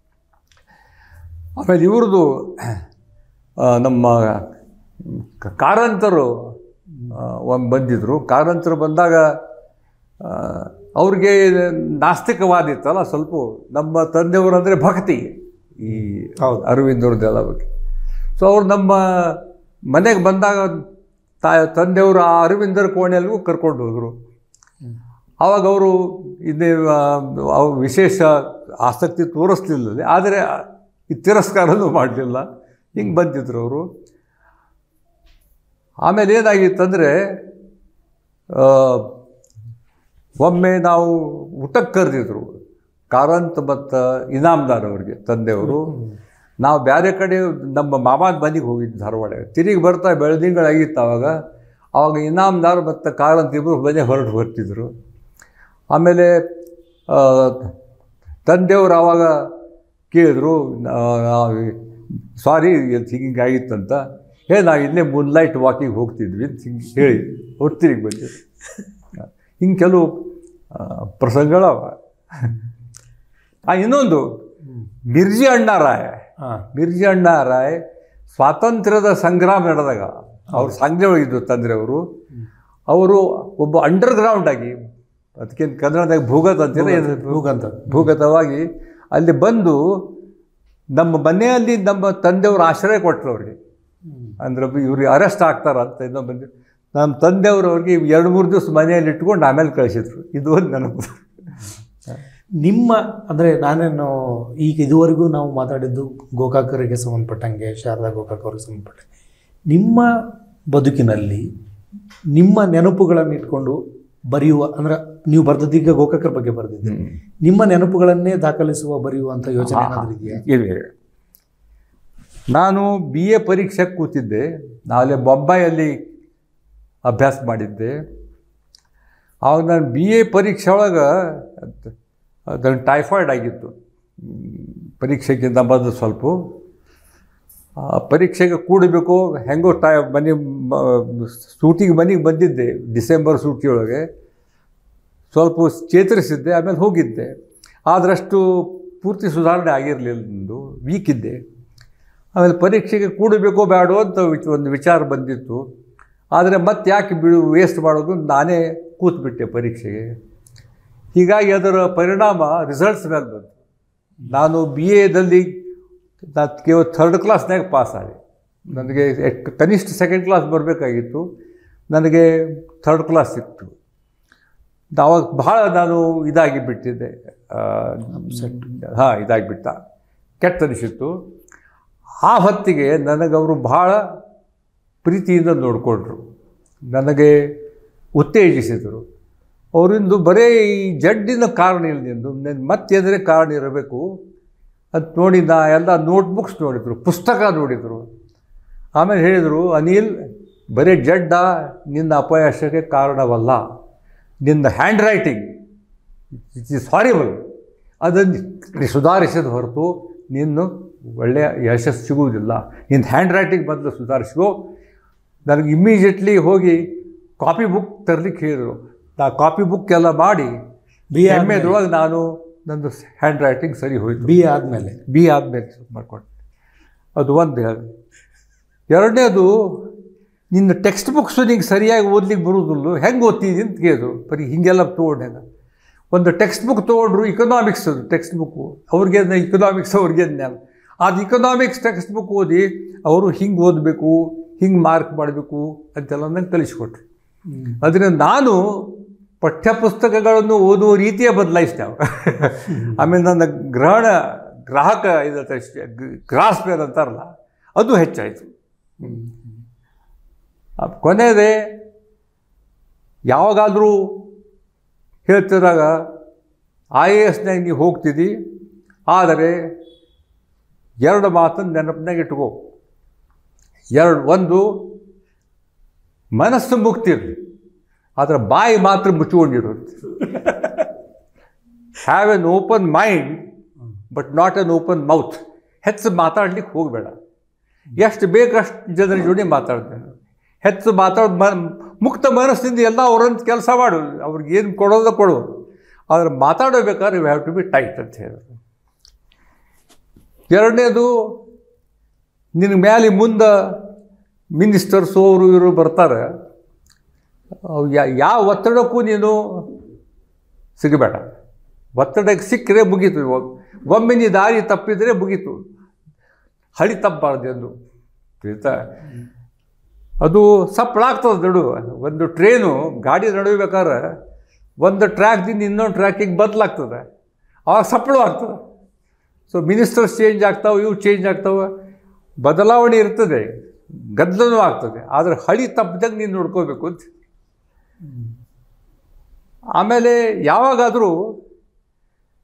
ಆಮೇಲೆ ಇವ್ರದ್ದು ಆ, ನಮ್ಮ ಕ- ಕಾರಂತರು ಒಂದು ಬಂದಿದ್ದರು ಕಾರಂತರು ಬಂದಾಗ ಆ, ಅವ್ರಿಗೆ ನಾಸ್ತಿಕವಾದ ಇತ್ತಲ್ಲ ಸ್ವಲ್ಪ ನಮ್ಮ ತಂದೆಯವರು ಅಂದರೆ ಭಕ್ತಿ ಈ ಹೌದು. ಅರವಿಂದವ್ರದ್ದೆಲ್ಲ ಬಗ್ಗೆ ಸೊ ಅವ್ರು ನಮ್ಮ ಮನೆಗೆ ಬಂದಾಗ ತಾ ತಂದೆಯವರು ಆ ಅರವಿಂದರ ಕೋಣೆಯಲ್ಲಿಗೂ ಕರ್ಕೊಂಡು ಹೋದರು ಆವಾಗ ಅವರು ಇನ್ನೇ ಅವ್ರು ವಿಶೇಷ ಆಸಕ್ತಿ ತೋರಿಸ್ಲಿಲ್ಲ ಆದರೆ ಈ ತಿರಸ್ಕಾರನೂ ಮಾಡಲಿಲ್ಲ ಹಿಂಗೆ ಬಂದಿದ್ರು ಅವರು ಆಮೇಲೆ ಏನಾಗಿತ್ತಂದರೆ ಒಮ್ಮೆ ನಾವು ಊಟಕ್ಕೆ ಕರೆದಿದ್ರು ಕಾರಂತ್ ಮತ್ತು ಇನಾಮ್ದಾರ್ ಅವರಿಗೆ ತಂದೆಯವರು ನಾವು ಬೇರೆ ಕಡೆ ನಮ್ಮ ಮಾಮಾನ ಮನೆಗೆ ಹೋಗಿದ್ದು ಧಾರವಾಡ ತಿರುಗಿ ಬರ್ತಾ ಬೆಳದಿಂಗಳಾಗಿತ್ತು ಅವಾಗ ಅವಾಗ ಇನಾಮ್ದಾರ್ ಮತ್ತು ಕಾರಂತ ಇಬ್ಬರು ಮನೆ ಹೊರಟು ಬರ್ತಿದ್ರು ಆಮೇಲೆ ಆ, ತಂದೆಯವರು ಆವಾಗ ಕೇಳಿದ್ರು ಸಾರಿ ಹಿಂಗೆ ಆಗಿತ್ತಂತ ಹೇ ನಾವು ಇಲ್ಲೇ ಮೂನ್ಲೈಟ್ ವಾಕಿಂಗ್ ಹೋಗ್ತಿದ್ವಿ ಅಂತ ಹಿಂಗೆ ಹೇಳಿ ಅವ್ರು ತಿರುಗಿ ಬಂದಿದ್ರು ಹಿಂಗೆ ಕೆಲವು ಆ, ಪ್ರಸಂಗಗಳವ ಆ, ಇನ್ನೊಂದು ಮಿರ್ಜಿ ಅಣ್ಣಾರಾಯ್ ಹಾಂ ಮಿರ್ಜಿ ಅಣ್ಣಾರಾಯ್ ಸ್ವಾತಂತ್ರ್ಯದ ಸಂಗ್ರಾಮ ನಡೆದಾಗ ಅವ್ರು ಸಂಘ ಇದ್ರು ತಂದ್ರೆ ಅವರು ಅವರು ಒಬ್ಬ ಅಂಡರ್ಗ್ರೌಂಡ್ ಆಗಿ ಅದಕ್ಕೆ ಕನ್ನಡದಾಗ ಭೂಗತ ಅಂತೀರ ಏನು? ಭೂಗಂತ ಭೂಗತವಾಗಿ ಅಲ್ಲಿ ಬಂದು ನಮ್ಮ ಮನೆಯಲ್ಲಿ ನಮ್ಮ ತಂದೆಯವರು ಆಶ್ರಯ ಕೊಟ್ಟರು ಅವ್ರಿಗೆ ಅಂದ್ರೆ ಇವ್ರಿಗೆ ಅರೆಸ್ಟ್ ಆಗ್ತಾರ ಅಂತ ಇನ್ನೂ ಬಂದು ನಮ್ಮ ತಂದೆಯವರು ಅವ್ರಿಗೆ ಎರಡು ಮೂರು ದಿವಸ ಮನೆಯಲ್ಲಿ ಇಟ್ಕೊಂಡು ಆಮೇಲೆ ಕಳಿಸಿದ್ರು ಇದು ಒಂದು ನೆನಪು ನಿಮ್ಮ ಅಂದರೆ ನಾನೇನು ಈಗ ಇದುವರೆಗೂ ನಾವು ಮಾತಾಡಿದ್ದು ಗೋಕಾಕರಿಗೆ ಸಂಬಂಧಪಟ್ಟಂಗೆ ಶಾರದಾ ಗೋಕಾಕ್ ಅವ್ರಿಗೆ ಸಂಬಂಧಪಟ್ಟಂಗೆ ನಿಮ್ಮ ಬದುಕಿನಲ್ಲಿ ನಿಮ್ಮ ನೆನಪುಗಳನ್ನು ಇಟ್ಕೊಂಡು ಬರೆಯುವ ಅಂದ್ರೆ ನೀವು ಬರ್ದದ್ದೀಗ ಗೋಕಾಕರ ಬಗ್ಗೆ ಬರೆದಿದ್ದೀರಿ ನಿಮ್ಮ ನೆನಪುಗಳನ್ನೇ ದಾಖಲಿಸುವ ಬರೆಯುವಂಥ ಯೋಚನೆ ಏನಾದರೂ ಇದೆಯಾ ಇದೆ ನಾನು ಬಿ ಎ ಪರೀಕ್ಷೆಗೆ ಕೂತಿದ್ದೆ ನಾಳೆ ಬೊಂಬಾಯಲ್ಲಿ ಅಭ್ಯಾಸ ಮಾಡಿದ್ದೆ ಆವಾಗ ನಾನು ಬಿ ಎ ಪರೀಕ್ಷೆ ಒಳಗೆ ಅದನ್ನು ಟೈಫಾಯ್ಡ್ ಆಗಿತ್ತು ಹ್ಮ್, ಪರೀಕ್ಷೆಗಿಂತ ಮೊದಲು ಸ್ವಲ್ಪ ಆ ಪರೀಕ್ಷೆಗೆ ಕೂಡಬೇಕು ಹೆಂಗೋ ಟೈ ಮನೆ ಸೂಟಿಗೆ ಮನೆಗೆ ಬಂದಿದ್ದೆ ಡಿಸೆಂಬರ್ ಸೂಟಿಯೊಳಗೆ ಸ್ವಲ್ಪ ಚೇತರಿಸಿದ್ದೆ ಆಮೇಲೆ ಹೋಗಿದ್ದೆ ಆದರಷ್ಟು ಪೂರ್ತಿ ಸುಧಾರಣೆ ಆಗಿರಲಿಲ್ಲ ನಂದು ವೀಕ್ ಇದ್ದೆ ಆಮೇಲೆ ಪರೀಕ್ಷೆಗೆ ಕೂಡಬೇಕೋ ಬೇಡೋ ಅಂತ ವಿಚ್- ಒಂದು ವಿಚಾರ ಬಂದಿತ್ತು ಆದರೆ ಮತ್ತೆ ಯಾಕೆ ಬಿಡು ವೇಸ್ಟ್ ಮಾಡೋದು ನಾನೇ ಕೂತ್ಬಿಟ್ಟೆ ಪರೀಕ್ಷೆಗೆ ಹೀಗಾಗಿ ಅದರ ಪರಿಣಾಮ ರಿಸಲ್ಟ್ಸ್ ಮೇಲೆ ಬಂತು ನಾನು ಬಿ ಎದಲ್ಲಿ ನಾನು ಕೇವಲ ಥರ್ಡ್ ಕ್ಲಾಸ್ನಾಗ ಪಾಸ್ ಆದೆ ನನಗೆ ಎಟ್- ಕನಿಷ್ಠ ಸೆಕೆಂಡ್ ಕ್ಲಾಸ್ ಬರಬೇಕಾಗಿತ್ತು ನನಗೆ ಥರ್ಡ್ ಕ್ಲಾಸ್ ಸಿಕ್ತು ಆವಾಗ ಬಹಳ ನಾನು ಇದಾಗಿ ಬಿಟ್ಟಿದ್ದೆ ಹಾಂ ಇದಾಗಿಬಿಟ್ಟ ಕೆಟ್ಟ ಅನಿಸಿತ್ತು ಆ ಹೊತ್ತಿಗೆ ನನಗೆ ಅವರು ಬಹಳ ಪ್ರೀತಿಯಿಂದ ನೋಡಿಕೊಂಡ್ರು ನನಗೆ ಉತ್ತೇಜಿಸಿದರು ಅವರಿಂದು ಬರೀ ಈ ಜಡ್ಡಿನ ಕಾರಣ ಇಲ್ಲ ನಿಂದು ನಿನ್ನ ಮತ್ತೇಂದರೆ ಕಾರಣ ಇರಬೇಕು ಅಂತ ನೋಡಿ ನಾ ಎಲ್ಲ ನೋಟ್ಬುಕ್ಸ್ ನೋಡಿದರು ಪುಸ್ತಕ ನೋಡಿದರು ಆಮೇಲೆ ಹೇಳಿದರು ಅನಿಲ್ ಬರೀ ಜಡ್ಡ ನಿನ್ನ ಅಪಯಶಕ್ಕೆ ಕಾರಣವಲ್ಲ ನಿನ್ನ handwriting it is horrible ಅದನ್ನು ನೀ ಸುಧಾರಿಸಿದ ಹೊರತು ನೀನು ಒಳ್ಳೆಯ ಯಶಸ್ಸು ಸಿಗುವುದಿಲ್ಲ ನಿನ್ನ ಹ್ಯಾಂಡ್ ರೈಟಿಂಗ್ ಬಂದು ಸುಧಾರಿಸ್ಕೋ ನನಗೆ ಇಮ್ಮಿಡಿಯೇಟ್ಲಿ ಹೋಗಿ ಕಾಪಿ ಬುಕ್ ತರಲಿಕ್ಕೆ ಹೇಳಿದರು ನಾ ಕಾಪಿ ಬುಕ್ ಎಲ್ಲ ಮಾಡಿ ಬಿ ಎ ಎಮ್ ಎದ್ರೊಳಗೆ ನಾನು ನಂದು ಹ್ಯಾಂಡ್ ರೈಟಿಂಗ್ ಸರಿ ಹೋಯಿತು ಬಿ ಎ ಆದಮೇಲೆ ಬಿ ಆದಮೇಲೆ ಮಾಡ್ಕೊಂಡು ಅದು ಒಂದು ಹೇಳಿ ಎರಡನೇದು ನಿನ್ನ ಟೆಕ್ಸ್ಟ್ ಬುಕ್ಸು ನಿಂಗೆ ಸರಿಯಾಗಿ ಓದ್ಲಿಕ್ಕೆ ಬರುವುದಿಲ್ಲ ಹೆಂಗೆ ಓದ್ತಿದ್ದೀನಿ ಅಂತ ಕೇಳಿದ್ರು ಬರೀ ಹೀಗೆಲ್ಲ ತೊಗೊಂಡಾಗ ಒಂದು ಟೆಕ್ಸ್ಟ್ ಬುಕ್ ತೊಗೊಂಡ್ರು ಇಕನಾಮಿಕ್ಸ್ ಅದು ಟೆಕ್ಸ್ಟ್ ಬುಕ್ಕು ಅವ್ರಿಗೆ ಇಕನಾಮಿಕ್ಸ್ ಅವ್ರಿಗೆ ಜ್ಞಾನ ಅದು ಇಕನಾಮಿಕ್ಸ್ ಟೆಕ್ಸ್ಟ್ ಬುಕ್ ಓದಿ ಅವರು ಹಿಂಗೆ ಓದಬೇಕು ಹಿಂಗೆ ಮಾರ್ಕ್ ಮಾಡಬೇಕು ಅಂತೆಲ್ಲ ನಂಗೆ ಕಲಿಸ್ಕೊಟ್ರು ಅದರಿಂದ ನಾನು ಪಠ್ಯಪುಸ್ತಕಗಳನ್ನು ಓದುವ ರೀತಿಯೇ ಬದಲಾಯಿಸಿದೆ ಅವಾಗ ಆಮೇಲೆ ನನ್ನ ಗ್ರಹಣ ಗ್ರಾಹಕ ಇದತ್ತೆ ಗ್ರಾಸ್ ಬೇರ್ ಅಂತಾರಲ್ಲ ಅದು ಹೆಚ್ಚಾಯಿತು ಕೊನೆಯದೇ ಯಾವಾಗಾದರೂ ಹೇಳ್ತಿದ್ದಾಗ ಐ ಎ ಎಸ್ನಾಗ ನೀವು ಹೋಗ್ತಿದ್ದಿ ಆದರೆ ಎರಡು ಮಾತನ್ನು ನೆನಪಿನಾಗ ಇಟ್ಕೋ ಎರಡು ಒಂದು ಮನಸ್ಸು ಮುಕ್ತಿ ಇರಲಿ ಆದರೆ ಬಾಯಿ ಮಾತ್ರ ಮುಚ್ಚಿಕೊಂಡಿರೋದು have an open mind but not an open mouth ಹೆಚ್ಚು ಮಾತಾಡ್ಲಿಕ್ಕೆ ಹೋಗಬೇಡ ಎಷ್ಟು ಬೇಕಷ್ಟು ಜನರ ಜೋಡಿ ಮಾತಾಡ್ತೇನೆ ಹೆಚ್ಚು ಮಾತಾಡೋದು ಮ ಮುಕ್ತ ಮನಸ್ಸಿಂದ ಎಲ್ಲ ಅವರಂತ ಕೆಲಸ ಮಾಡು ಅವ್ರಿಗೆ ಏನು ಕೊಡೋದು ಕೊಡು ಆದರೆ ಮಾತಾಡಬೇಕಾದ್ರೆ you have to be tight ಅಂತ ಹೇಳಿದ್ರು ಎರಡನೇದು ನಿನ್ನ ಮೇಲೆ ಮುಂದೆ ಮಿನಿಸ್ಟರ್ಸು ಅವರು ಇವರು ಬರ್ತಾರೆ ಅವ್ ಯಾ- ಯಾವ ಒತ್ತಡಕ್ಕೂ ನೀನು ಸಿಗಬೇಡ ಒತ್ತಡಕ್ಕೆ ಸಿಕ್ಕರೆ ಮುಗೀತು ಇವಾಗ ಒಮ್ಮೆ ನೀ ದಾರಿ ತಪ್ಪಿದರೆ ಮುಗೀತು ಹಳಿ ತಪ್ಪಬಾರ್ದು ಎಂದು ತಿಳಿತಾ ಅದು ಸಪ್ಪಳಾಗ್ತದೆ ನಡು ಒಂದು ಟ್ರೇನು ಗಾಡಿ ನಡಬೇಕಾದ್ರೆ ಒಂದು ಟ್ರ್ಯಾಕ್ದಿಂದ ಇನ್ನೊಂದು ಟ್ರ್ಯಾಕಿಗೆ ಬದಲಾಗ್ತದೆ ಆವಾಗ ಸಪ್ಪಳು ಆಗ್ತದೆ ಸೊ ಮಿನಿಸ್ಟರ್ಸ್ ಚೇಂಜ್ ಆಗ್ತಾವೆ ಇವು ಚೇಂಜ್ ಆಗ್ತಾವೆ ಬದಲಾವಣೆ ಇರ್ತದೆ ಗದ್ದಲನೂ ಆಗ್ತದೆ ಆದರೆ ಹಳಿ ತಪ್ಪದಂಗೆ ನೀನು ನೋಡ್ಕೋಬೇಕು ಅಂತ ಆಮೇಲೆ ಯಾವಾಗಾದರೂ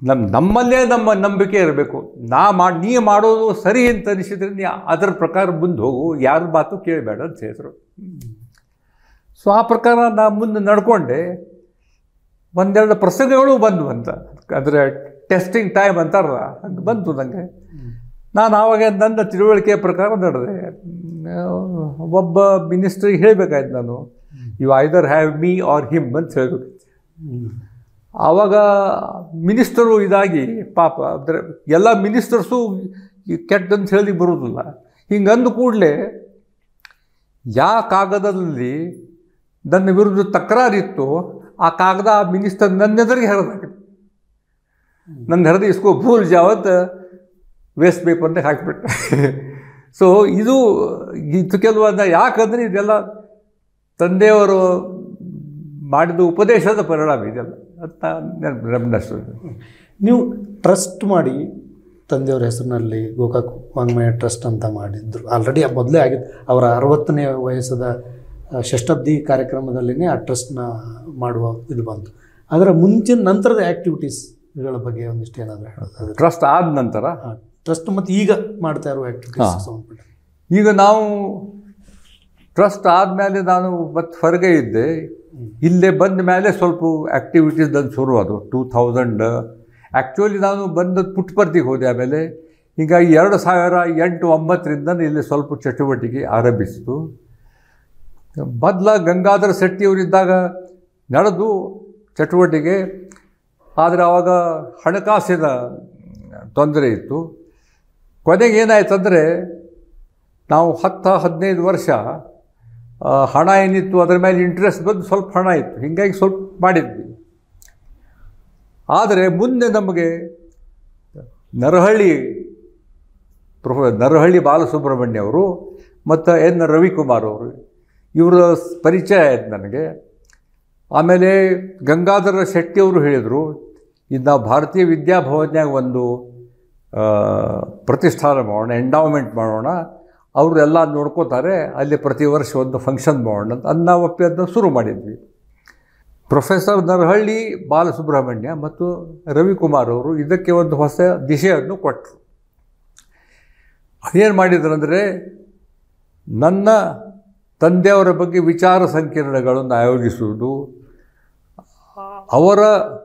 ನಮ್ಮ ನಮ್ಮಲ್ಲೇ ನಮ್ಮ ನಂಬಿಕೆ ಇರಬೇಕು ನಾ ಮಾಡಿ ನೀ ಮಾಡೋದು ಸರಿ ಅಂತ ಅನಿಸಿದ್ರೆ ನೀ ಅದರ ಪ್ರಕಾರ ಮುಂದೆ ಹೋಗು ಯಾರ ಮಾತು ಕೇಳಬೇಡ ಅಂತ ಹೇಳಿದ್ರು ಸೊ ಆ ಪ್ರಕಾರ ನಾ ಮುಂದೆ ನಡ್ಕೊಂಡೆ ಒಂದೆರಡು ಪ್ರಸಂಗಗಳು ಬಂದು ಅಂತ ಅಂದರೆ ಟೆಸ್ಟಿಂಗ್ ಟೈಮ್ ಅಂತಾರಲ್ಲ ಹಂಗೆ ಬಂತು ನನಗೆ ನಾನು ಆವಾಗ ನನ್ನ ತಿಳುವಳಿಕೆ ಪ್ರಕಾರ ನಡೆದೆ ಒಬ್ಬ ಮಿನಿಸ್ಟ್ರಿಗೆ ಹೇಳಬೇಕಾಯ್ತು ನಾನು you either have me or him ಅಂತ ಹೇಳಬೇಕಾಯ್ತು ಆವಾಗ ಮಿನಿಸ್ಟರು ಇದಾಗಿ ಪಾಪ ಅಂದರೆ ಎಲ್ಲ ಮಿನಿಸ್ಟರ್ಸು ಕೆಟ್ಟಂತ ಹೇಳಿ ಬರೋದಿಲ್ಲ ಹಿಂಗಂದು ಕೂಡಲೇ ಯಾವ ಕಾಗದದಲ್ಲಿ ನನ್ನ ವಿರುದ್ಧ ತಕರಾರಿತ್ತು ಆ ಕಾಗದ ಆ ಮಿನಿಸ್ಟರ್ ನನ್ನೆದುರಿಗೆ ಹರಿದಾಕ ನನ್ನ ಹರಿದು ಇಸ್ಕೋ ಭೂಲ್ ಜಾವತ್ ವೇಸ್ಟ್ ಪೇಪರ್ನಾಗ ಹಾಕಿಬಿಟ್ಟೆ ಸೊ ಇದು ಇದು ಕೆಲವೊಂದು ಯಾಕಂದರೆ ಇದೆಲ್ಲ ತಂದೆಯವರು ಮಾಡಿದ ಉಪದೇಶದ ಪರಿಣಾಮ ಇದೆಲ್ಲ ಅಂತ ನೆನಪು ನೀವು ಟ್ರಸ್ಟ್ ಮಾಡಿ ತಂದೆಯವರ ಹೆಸರಿನಲ್ಲಿ ಗೋಕಾಕ್ ವಾಂಗ್ಮಯ ಟ್ರಸ್ಟ್ ಅಂತ ಮಾಡಿದ್ರು ಆಲ್ರೆಡಿ ಮೊದಲೇ ಆಗಿತ್ತು ಅವರ ಅರವತ್ತನೇ ವಯಸ್ಸದ ಆ, ಷಷ್ಠಬ್ದಿ ಕಾರ್ಯಕ್ರಮದಲ್ಲಿನೇ ಆ ಟ್ರಸ್ಟ್ನ ಮಾಡುವ ಇದು ಬಂತು ಅದರ ಮುಂಚಿನ ನಂತರದ ಆ್ಯಕ್ಟಿವಿಟೀಸ್ಗಳ ಬಗ್ಗೆ ಒಂದಿಷ್ಟು ಏನಾದರೂ ಹೇಳೋದಾದ್ರೆ ಟ್ರಸ್ಟ್ ಆದ ನಂತರ ಟ್ರಸ್ಟ್ ಮತ್ತು ಈಗ ಮಾಡ್ತಾ ಇರುವ ಆ್ಯಕ್ಟಿವಿಟೀಸ್ ಹಾ. ಸಂಬಂಧಪಟ್ಟ ಈಗ ನಾವು ಟ್ರಸ್ಟ್ ಆದಮೇಲೆ ನಾನು ಮತ್ತೆ ಹೊರಗೆ ಇದ್ದೆ ಇಲ್ಲೇ ಬಂದ ಮೇಲೆ ಸ್ವಲ್ಪ ಆ್ಯಕ್ಟಿವಿಟೀಸ್ ನನ್ನ ಶುರು ಅದು ಟೂ ಥೌಸಂಡ್ ಆ್ಯಕ್ಚುಲಿ ನಾನು ಬಂದ ಪುಟ್ಪರ್ತಿಗೆ ಹೋದೆ ಆಮೇಲೆ ಹೀಗಾಗಿ ಎರಡು ಸಾವಿರ ಎಂಟು ಒಂಬತ್ತರಿಂದ ಇಲ್ಲಿ ಸ್ವಲ್ಪ ಚಟುವಟಿಕೆ ಆರಂಭಿಸಿತು ಮೊದಲ ಗಂಗಾಧರ ಶೆಟ್ಟಿಯವರಿದ್ದಾಗ ನಡೆದು ಚಟುವಟಿಕೆ ಆದರೆ ಆವಾಗ ಹಣಕಾಸಿನ ತೊಂದರೆ ಇತ್ತು ಕೊನೆಗೆ ಏನಾಯ್ತಂದರೆ ನಾವು ಹತ್ತು ಹದಿನೈದು ವರ್ಷ ಆ, ಹಣ ಏನಿತ್ತು ಅದರ ಮೇಲೆ ಇಂಟ್ರೆಸ್ಟ್ ಬಂದು ಸ್ವಲ್ಪ ಹಣ ಇತ್ತು ಹೀಗಾಗಿ ಸ್ವಲ್ಪ ಮಾಡಿದ್ವಿ ಆದರೆ ಮುಂದೆ ನಮಗೆ ನರಹಳ್ಳಿ ಪ್ರೊಫೆ ನರಹಳ್ಳಿ ಬಾಲಸುಬ್ರಹ್ಮಣ್ಯ ಅವರು ಮತ್ತು ಎನ್ ರವಿಕುಮಾರ್ ಅವರು ಇವರ ಪರಿಚಯ ಆಯ್ತು ನನಗೆ ಆಮೇಲೆ ಗಂಗಾಧರ ಶೆಟ್ಟಿಯವರು ಹೇಳಿದರು ಇದು ನಾವು ಭಾರತೀಯ ವಿದ್ಯಾಭವನ್ಯಾಗ ಒಂದು ಆ, ಪ್ರತಿಷ್ಠಾನ ಮಾಡೋಣ ಎಂಡಾವ್ಮೆಂಟ್ ಮಾಡೋಣ ಅವರು ಎಲ್ಲ ನೋಡ್ಕೋತಾರೆ ಅಲ್ಲಿ ಪ್ರತಿ ವರ್ಷ ಒಂದು ಫಂಕ್ಷನ್ ಮಾಡೋಣ ಅಂತ ಅನ್ನ ಒಪ್ಪಿ ಅದನ್ನ ಶುರು ಮಾಡಿದ್ವಿ ಪ್ರೊಫೆಸರ್ ನರಹಳ್ಳಿ ಬಾಲಸುಬ್ರಹ್ಮಣ್ಯ ಮತ್ತು ರವಿಕುಮಾರ್ ಅವರು ಇದಕ್ಕೆ ಒಂದು ಹೊಸ ದಿಶೆಯನ್ನು ಕೊಟ್ಟರು ಅದೇನು ಮಾಡಿದ್ರಂದರೆ ನನ್ನ ತಂದೆಯವರ ಬಗ್ಗೆ ವಿಚಾರ ಸಂಕಿರಣಗಳನ್ನು ಆಯೋಜಿಸುವುದು ಅವರ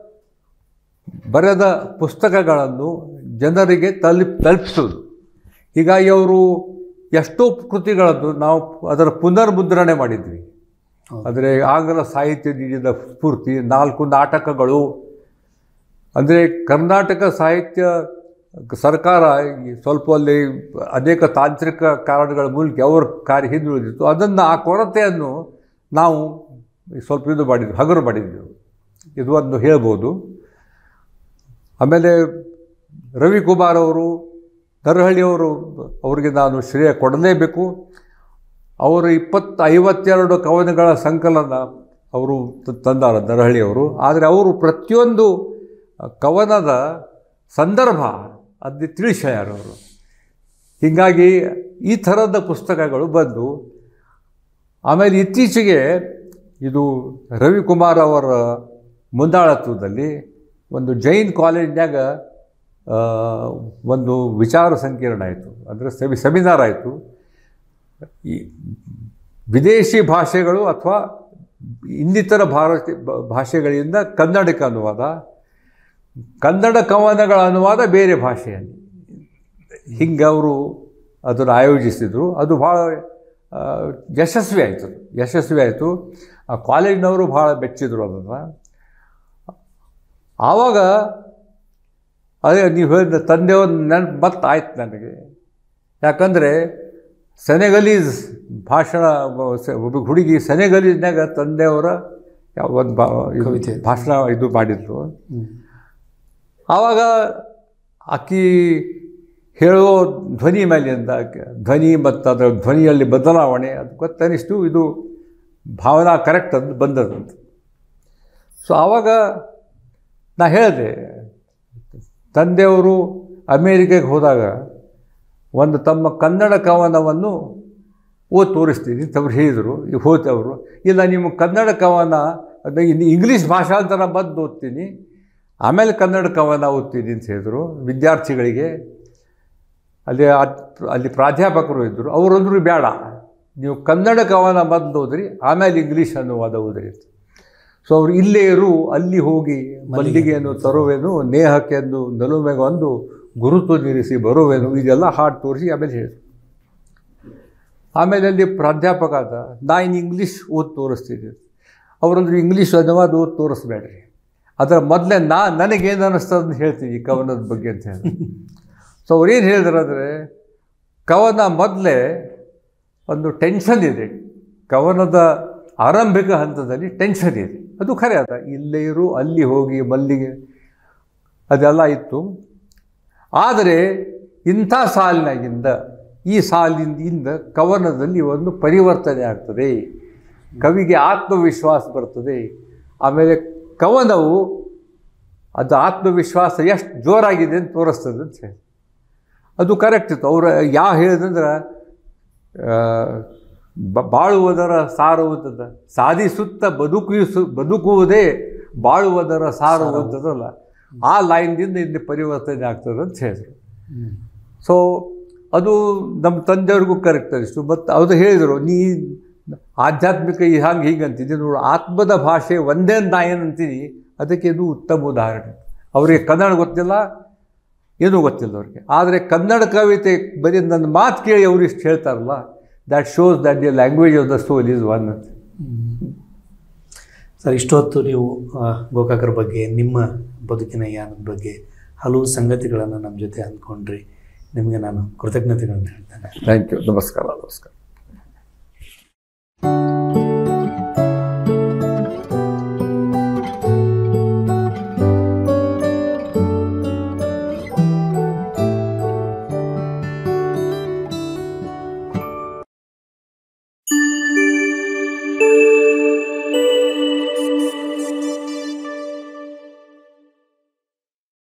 ಬರೆದ ಪುಸ್ತಕಗಳನ್ನು ಜನರಿಗೆ ತಲುಪ್ ತಲುಪಿಸೋದು ಹೀಗಾಗಿ ಅವರು ಎಷ್ಟೋ ಕೃತಿಗಳನ್ನು ನಾವು ಅದರ ಪುನರ್ಮುದ್ರಣೆ ಮಾಡಿದ್ವಿ ಹೌದು. ಅಂದರೆ ಆಂಗ್ಲ ಸಾಹಿತ್ಯ ನೀಡಿದ ಸ್ಫೂರ್ತಿ ನಾಲ್ಕು ನಾಟಕಗಳು ಅಂದರೆ ಕರ್ನಾಟಕ ಸಾಹಿತ್ಯ ಸರ್ಕಾರ ಈ ಸ್ವಲ್ಪ ಅಲ್ಲಿ ಅನೇಕ ತಾಂತ್ರಿಕ ಕಾರಣಗಳ ಮೂಲಕ ಅವ್ರ ಕಾರ್ಯ ಹಿಂದುಳಿದಿತ್ತು ಅದನ್ನು ಆ ಕೊರತೆಯನ್ನು ನಾವು ಸ್ವಲ್ಪ ಇದು ಮಾಡಿದ್ವಿ ಹಗುರು ಮಾಡಿದ್ವಿ ಇದು ಒಂದು ಹೇಳ್ಬೋದು ಆಮೇಲೆ ರವಿಕುಮಾರ್ ಅವರು ನರಹಳ್ಳಿಯವರು ಅವರಿಗೆ ನಾನು ಶ್ರೇಯ ಕೊಡಲೇಬೇಕು ಅವರು ಇಪ್ಪತ್ತು ಐವತ್ತೆರಡು ಕವನಗಳ ಸಂಕಲನ ಅವರು ತ- ತಂದಾರ ನರಹಳ್ಳಿಯವರು ಆದರೆ ಅವರು ಪ್ರತಿಯೊಂದು ಕವನದ ಸಂದರ್ಭ ಅದು ತಿಳಿಸ್ ಹೇಳ್ಯಾರ ಅವರು ಹೀಗಾಗಿ ಈ ಥರದ ಪುಸ್ತಕಗಳು ಬಂದು ಆಮೇಲೆ ಇತ್ತೀಚೆಗೆ ಇದು ರವಿಕುಮಾರ್ ಅವರ ಮುಂದಾಳತ್ವದಲ್ಲಿ ಒಂದು ಜೈನ್ ಕಾಲೇಜ್ನಾಗ ಆ, ಒಂದು ವಿಚಾರ ಸಂಕಿರಣ ಆಯಿತು ಅಂದರೆ ಸೆಮಿ ಸೆಮಿನಾರ್ ಆಯಿತು ಈ ವಿದೇಶಿ ಭಾಷೆಗಳು ಅಥವಾ ಇನ್ನಿತರ ಭಾರತ ಭಾಷೆಗಳಿಂದ ಕನ್ನಡಕ್ಕೆ ಅನುವಾದ ಕನ್ನಡ ಕವನಗಳ ಅನುವಾದ ಬೇರೆ ಭಾಷೆಯಲ್ಲಿ ಹಿಂಗೆ ಅವರು ಅದನ್ನು ಆಯೋಜಿಸಿದರು ಅದು ಭಾಳ ಆ, ಯಶಸ್ವಿ ಆಯಿತು ಯಶಸ್ವಿ ಆಯಿತು ಆ ಕಾಲೇಜಿನವರು ಭಾಳ ಬೆಚ್ಚಿದ್ರು ಅದನ್ನು ಆವಾಗ ಅದೇ ನೀವು ಹೇಳಿದ ತಂದೆಯವ್ರ ನೆನಪು ಮತ್ತೆ ಆಯ್ತು ನನಗೆ ಯಾಕಂದರೆ ಸೆನೆಗಲೀಸ್ ಭಾಷಣ ಸ- ಒಬ್ಬ ಹುಡುಗಿ ಸೆನೆಗಲೀಸ್ನಾಗ ತಂದೆಯವರ ಯಾವ ಒಂದು ಬಾ ಇದು ಕವಿತೆ. ಭಾಷಣ ಇದು ಮಾಡಿದ್ರು ಹ್ಮ್. ಆವಾಗ ಆಕಿ ಹೇಳೋ ಧ್ವನಿ ಮೇಲಿಂದ ಆಕೆ ಧ್ವನಿ ಮತ್ತು ಅದರ ಧ್ವನಿಯಲ್ಲಿ ಬದಲಾವಣೆ ಅದು ಗೊತ್ತನಿಸ್ತು ಇದು ಭಾವನಾ ಕರೆಕ್ಟ್ ಅಂತ ಬಂದದಂತ ಸೊ ಆವಾಗ ನಾ ಹೇಳಿದೆ ತಂದೆಯವರು ಅಮೇರಿಕೆಗೆ ಹೋದಾಗ ಒಂದು ತಮ್ಮ ಕನ್ನಡ ಕವನವನ್ನು ಓದಿ ತೋರಿಸ್ತೀನಿ ಅಂತ ಅವ್ರು ಹೇಳಿದರು ಈಗ ಹೋದವರು ಇಲ್ಲ ನಿಮ್ಮ ಕನ್ನಡ ಕವನ ಅದು ಇನ್ನು ಇಂಗ್ಲೀಷ್ ಭಾಷಾಂತರ ಬಂದು ಓದ್ತೀನಿ ಆಮೇಲೆ ಕನ್ನಡ ಕವನ ಓದ್ತೀನಿ ಅಂತ ಹೇಳಿದ್ರು ವಿದ್ಯಾರ್ಥಿಗಳಿಗೆ ಅಲ್ಲಿ ಆ- ಅಲ್ಲಿ ಪ್ರಾಧ್ಯಾಪಕರು ಇದ್ದರು ಅವರಂದ್ರು ಬೇಡ ನೀವು ಕನ್ನಡ ಕವನ ಮೊದಲು ಓದ್ರಿ ಆಮೇಲೆ ಇಂಗ್ಲೀಷ್ ಅನುವಾದ ಓದ್ರಿ ಅಂತ ಸೊ ಅವ್ರು ಇಲ್ಲೇ ಇರು ಅಲ್ಲಿ ಹೋಗಿ ಮಲ್ಲಿಗೆಯನ್ನು ತರುವೆನು ನೇಹಕ್ಕೆಂದು ನಲುಮೆಗೊಂದು ಗುರುತು ನಿರಿಸಿ ಬರುವೆನು ಇದೆಲ್ಲ ಹಾಡು ತೋರಿಸಿ ಆಮೇಲೆ ಹೇಳಿದ್ರು ಆಮೇಲೆ ಅಲ್ಲಿ ಪ್ರಾಧ್ಯಾಪಕ ಆದ ನಾ ಇನ್ನು ಇಂಗ್ಲೀಷ್ ಓದಿ ತೋರಿಸ್ತೀನಿ ಅವರಂದ್ರೆ ಇಂಗ್ಲೀಷ್ ಅನುವಾದ ಓದಿ ತೋರಿಸ್ಬೇಡ್ರಿ ಅದರ ಮೊದಲೇ ನಾ ನನಗೇನು ಅನ್ನಿಸ್ತದೆ ಅಂತ ಹೇಳ್ತೀನಿ ಈ ಕವನದ ಬಗ್ಗೆ ಅಂತ ಹೇಳಿ ಸೊ ಅವ್ರೇನು ಹೇಳಿದ್ರು ಅಂದರೆ ಕವನ ಮೊದಲೇ ಒಂದು ಟೆನ್ಷನ್ ಇದೆ ಕವನದ ಆರಂಭಿಕ ಹಂತದಲ್ಲಿ ಟೆನ್ಷನ್ ಇದೆ ಅದು ಖರೆ ಅದ ಇಲ್ಲೇ ಇರು ಅಲ್ಲಿ ಹೋಗಿ ಮಲ್ಲಿಗೆ ಅದೆಲ್ಲ ಇತ್ತು ಆದರೆ ಇಂಥ ಸಾಲಿನಾಗಿಂದ ಈ ಸಾಲಿನಿಂದ ಕವನದಲ್ಲಿ ಒಂದು ಪರಿವರ್ತನೆ ಆಗ್ತದೆ ಕವಿಗೆ ಆತ್ಮವಿಶ್ವಾಸ ಬರ್ತದೆ ಆಮೇಲೆ ಕವನವು ಅದು ಆತ್ಮವಿಶ್ವಾಸ ಎಷ್ಟು ಜೋರಾಗಿದೆ ಅಂತ ತೋರಿಸ್ತದೆ ಅಂತ ಹೇಳಿ ಅದು ಕರೆಕ್ಟ್ ಇತ್ತು ಅವ್ರು ಯಾ ಹೇಳಿದಂದ್ರೆ ಆ, ಬ- ಬಾಳುವುದರ ಸಾರುವುದದ ಸಾಧಿಸುತ್ತ ಬದುಕಿಸು ಬದುಕುವುದೇ ಬಾಳುವುದರ ಸಾರುವುದಲ್ಲ ಆ ಲೈನ್ದಿಂದ ಇಲ್ಲಿ ಪರಿವರ್ತನೆ ಆಗ್ತದೆ ಅಂತ ಹೇಳಿದ್ರು ಸೊ ಅದು ನಮ್ಮ ತಂದೆಯವ್ರಿಗೂ ಕರೆಕ್ಟ್ ಅನಿಸ್ತು ಮತ್ತು ಅದು ಹೇಳಿದರು ನೀ ಆಧ್ಯಾತ್ಮಿಕ ಈ ಹಂಗೆ ಹೀಗೆ ಅಂತಿದ್ದೆ ನೋಡು ಆತ್ಮದ ಭಾಷೆ ಒಂದೇ ನಾ ಏನು ಅಂತೀನಿ ಅದಕ್ಕೆ ಇದು ಉತ್ತಮ ಉದಾಹರಣೆ ಅವರಿಗೆ ಕನ್ನಡ ಗೊತ್ತಿಲ್ಲ ಏನೂ ಗೊತ್ತಿಲ್ಲ ಅವ್ರಿಗೆ ಆದರೆ ಕನ್ನಡ ಕವಿತೆ ಬರೀ ನನ್ನ ಮಾತು ಕೇಳಿ ಅವರು ಇಷ್ಟು ಹೇಳ್ತಾರಲ್ಲ that shows that the language of the soul is one ಅಂತ ಸರ್ ಇಷ್ಟೊತ್ತು ನೀವು ಆ, ಗೋಕಾಕರ ಬಗ್ಗೆ ನಿಮ್ಮ ಬದುಕಿನ ಯಾನದ ಬಗ್ಗೆ ಹಲವು ಸಂಗತಿಗಳನ್ನು ನಮ್ಮ ಜೊತೆ ಅಂದ್ಕೊಂಡ್ರಿ ನಿಮಗೆ ನಾನು ಕೃತಜ್ಞತೆಗಳನ್ನು ಹೇಳ್ತೇನೆ ಥ್ಯಾಂಕ್ ಯು ನಮಸ್ಕಾರ ನಮಸ್ಕಾರ